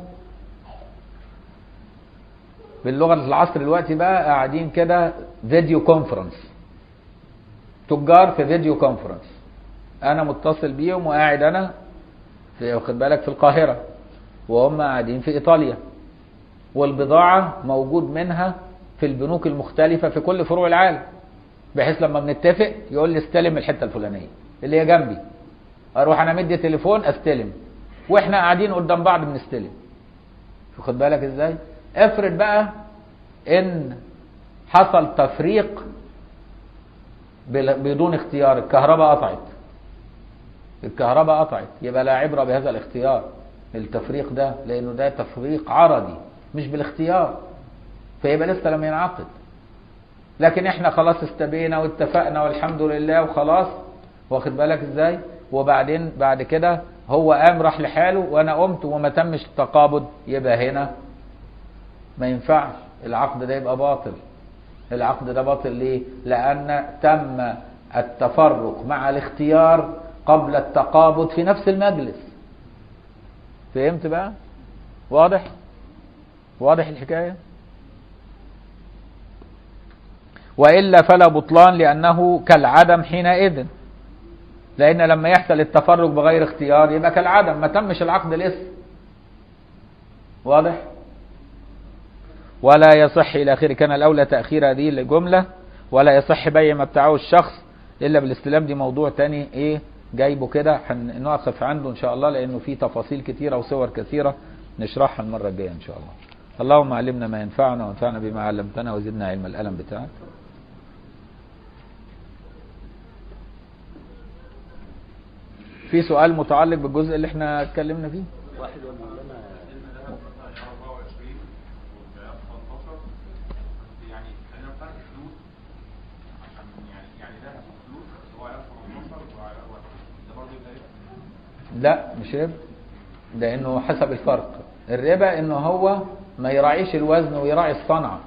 باللغة العصر دلوقتي بقى قاعدين كده فيديو كونفرنس تجار في فيديو كونفرنس انا متصل بيهم وقاعد انا في واخد بالك في القاهرة وهم قاعدين في ايطاليا والبضاعة موجود منها في البنوك المختلفة في كل فروع العالم بحيث لما بنتفق يقول لي استلم الحتة الفلانية اللي هي جنبي اروح انا مدي تليفون استلم واحنا قاعدين قدام بعض بنستلم واخد بالك ازاي افرض بقى ان حصل تفريق بل- بدون اختيار الكهرباء قطعت الكهرباء قطعت يبقى لا عبرة بهذا الاختيار التفريق ده لانه ده تفريق عرضي مش بالاختيار فيبقى لسه لم ينعقد لكن احنا خلاص استبينا واتفقنا والحمد لله وخلاص واخد بالك ازاي وبعدين بعد كده هو قام راح لحاله وانا قمت وما تمش التقابض يبقى هنا ما ينفعش العقد ده يبقى باطل العقد ده باطل ليه لان تم التفرق مع الاختيار قبل التقابض في نفس المجلس فهمت بقى واضح واضح الحكايه والا فلا بطلان لانه كالعدم حينئذ لان لما يحصل التفرق بغير اختيار يبقى كالعدم ما تمش العقد لسه واضح ولا يصح الى اخره كان الاولى تاخير هذه الجمله ولا يصح بيع ما ابتاعه الشخص الا بالاستلام دي موضوع تاني ايه جايبه كده هنقف عنده ان شاء الله لانه فيه تفاصيل كتيره وصور كثيره نشرحها المره الجايه ان شاء الله اللهم علمنا ما ينفعنا وانفعنا بما علمتنا وزدنا علم القلم بتاعك في سؤال متعلق بالجزء اللي احنا اتكلمنا فيه واحد يا مولانا يعني خلينا نفرق فلوس عشان يعني يعني ده فلوس بس هو على 18 وعلى ده برضه يبقى ربا لا مش ربا لانه حسب الفرق الربا انه هو ما يراعيش الوزن ويراعي الصنعة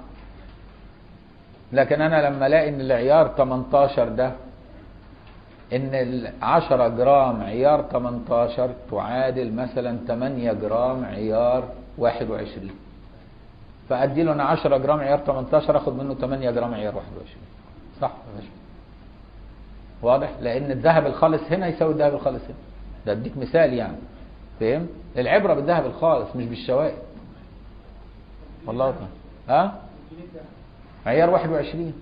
لكن انا لما الاقي ان العيار 18 ده ان ال 10 جرام عيار 18 تعادل مثلا 8 جرام عيار 21 فادي له انا 10 جرام عيار 18 اخد منه 8 جرام عيار 21 صح يا باشا واضح لان الذهب الخالص هنا يساوي الذهب الخالص هنا ده اديك مثال يعني فاهم العبره بالذهب الخالص مش بالشوائب والله تعالى ها عيار 21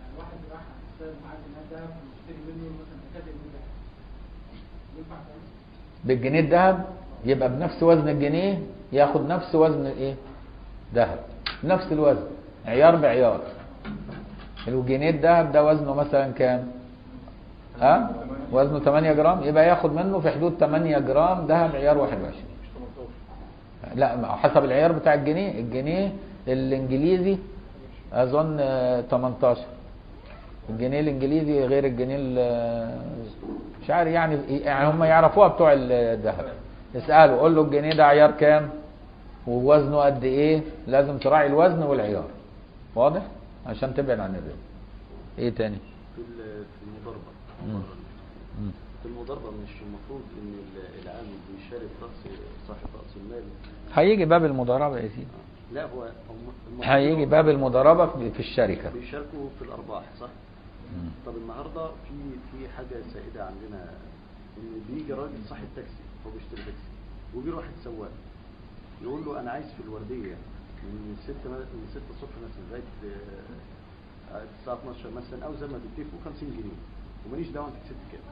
بالجنيه الذهب يبقى بنفس وزن الجنيه ياخد نفس وزن الايه ذهب نفس الوزن عيار بعيار الجنيه الذهب ده وزنه مثلا كام ها وزنه 8 جرام يبقى ياخد منه في حدود 8 جرام ذهب عيار 21 لا ما هو حسب العيار بتاع الجنيه الجنيه الانجليزي اظن آه، 18 الجنيه الانجليزي غير الجنيه ال- مش عارف يعني يعني هم يعرفوها بتوع الذهب اساله قول له الجنيه ده عيار كام ووزنه قد ايه لازم تراعي الوزن والعيار واضح عشان تبعد عن الربا ايه تاني في ال- في المضاربة مم. مم. في المضاربة مش المفروض ان ال- العامل بيشارك رأس صاحب رأس المال هيجي باب المضاربة يا سيدي لا هو هم- المفروض هيجي باب المضاربة في في الشركة بيشاركوا في الأرباح صح؟ مم. طب النهارده في في حاجة سائدة عندنا ان بيجي راجل صاحب تاكسي هو بيشتري تاكسي ويجي له واحد سواق يقول له انا عايز في الوردية من 6 من 6 الصبح مثلا لغاية آه، الساعة 12 مثلا او زي ما بيتفقوا 50 جنيه وماليش دعوة انت كسبت كام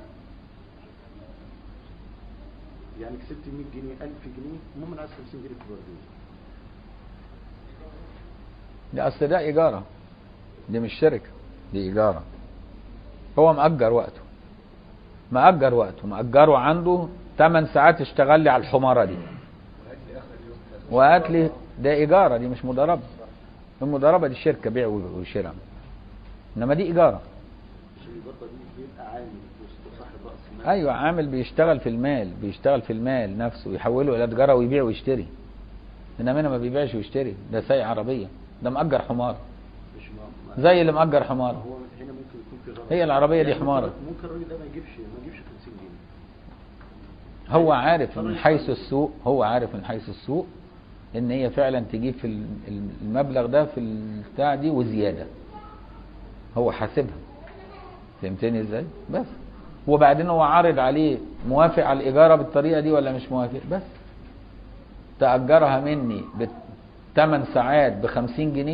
يعني كسبت 100 جنيه 1000 جنيه المهم انا عايز 50 جنيه في الوردية ده أصل ده إيجارة دي مش شركة دي إيجارة هو مأجر وقته مأجر وقته مأجره عنده 8 ساعات اشتغل لي على الحمارة دي وقالت لي ده إيجارة دي مش مضاربة المضاربة دي شركة بيع وشراء إنما دي إيجارة عشان الضربة دي بيبقى عامل وسط صاحب رأس المال ايوه عامل بيشتغل في المال بيشتغل في المال نفسه يحوله الى تجاره ويبيع ويشتري انما هنا ما بيبيعش ويشتري ده سايق عربيه ده مأجر حمار مش ما ما- زي اللي مأجر حمار هو هنا ممكن يكون في غلط هي العربية دي يعني حمارة. ممكن- ممكن الراجل ده ما يجيبش ما يجيبش 50 جنيه هو عارف من حيث السوق هو عارف من حيث السوق ان هي فعلا تجيب في ال- المبلغ ده في البتاع دي وزياده هو حاسبها فهمتني ازاي بس وبعدين هو عارض عليه موافق على الاجاره بالطريقه دي ولا مش موافق بس تاجرها مني بثمان ساعات ب 50 جنيه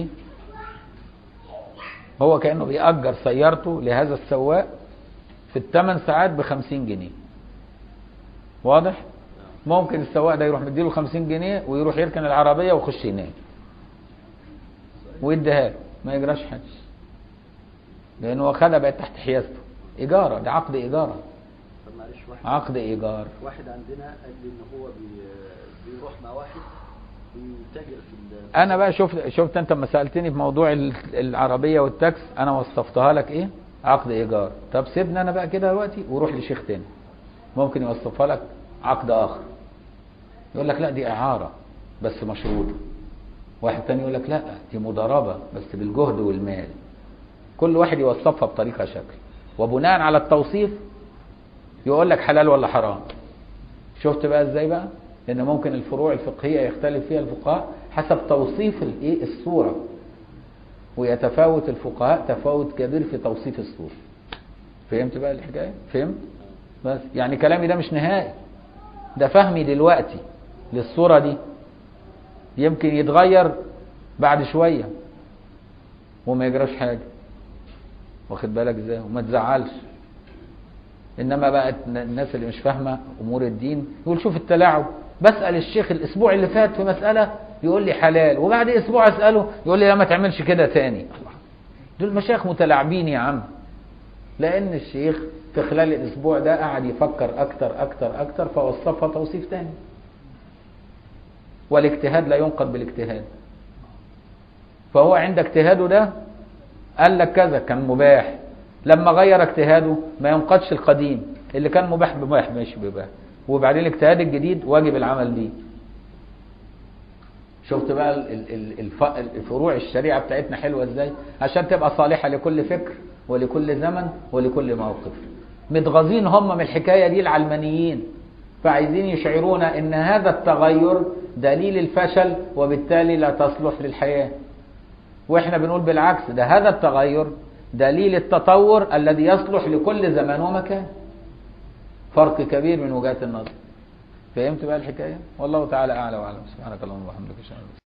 هو كانه بيأجر سيارته لهذا السواق في الثمان ساعات ب 50 جنيه واضح ممكن السواق ده يروح مديله 50 جنيه ويروح يركن العربيه ويخش ينام ويديها له ما يجراش حاجه لان هو خدها بقت تحت حيازته ايجاره ده عقد ايجاره طب معلش واحد عقد ايجار واحد عندنا قال لي ان هو بي بيروح مع واحد بيتاجر في ال- انا بقى شفت شفت انت لما سالتني في موضوع ال- العربيه والتاكس انا وصفتها لك ايه عقد ايجار طب سيبني انا بقى كده دلوقتي وروح لشيخ تاني ممكن يوصفها لك عقد اخر يقول لك لا دي اعاره بس مشروطه واحد تاني يقول لك لا دي مضاربه بس بالجهد والمال كل واحد يوصفها بطريقه شكل وبناء على التوصيف يقول لك حلال ولا حرام شفت بقى ازاي بقى ان ممكن الفروع الفقهيه يختلف فيها الفقهاء حسب توصيف الايه الصوره ويتفاوت الفقهاء تفاوت كبير في توصيف الصوره فهمت بقى الحكايه فهمت بس يعني كلامي ده مش نهائي ده فهمي دلوقتي للصوره دي يمكن يتغير بعد شويه وما يجراش حاجه واخد بالك ازاي وما تزعلش انما بقى الناس اللي مش فاهمه امور الدين يقول شوف التلاعب بسال الشيخ الاسبوع اللي فات في مساله يقول لي حلال وبعد اسبوع اساله يقول لي لا ما تعملش كده تاني دول مشايخ متلاعبين يا عم لان الشيخ في خلال الاسبوع ده قعد يفكر اكتر اكتر اكتر فوصفها توصيف تاني والاجتهاد لا ينقض بالاجتهاد فهو عند اجتهاده ده قال لك كذا كان مباح لما غير اجتهاده ما ينقضش القديم اللي كان مباح بمباح ماشي بمباح وبعدين الاجتهاد الجديد واجب العمل بيه شفت بقى ال- ال- ال- الف- الفروع الشريعة بتاعتنا حلوة ازاي عشان تبقى صالحة لكل فكر ولكل زمن ولكل موقف متغاظين هم من الحكاية دي العلمانيين فعايزين يشعرونا ان هذا التغير دليل الفشل وبالتالي لا تصلح للحياة واحنا بنقول بالعكس ده هذا التغير دليل التطور الذي يصلح لكل زمان ومكان فرق كبير من وجهات النظر فهمت بقى الحكاية والله تعالى أعلى وأعلم سبحانك اللهم وبحمدك أشهد أن لا إله إلا أنت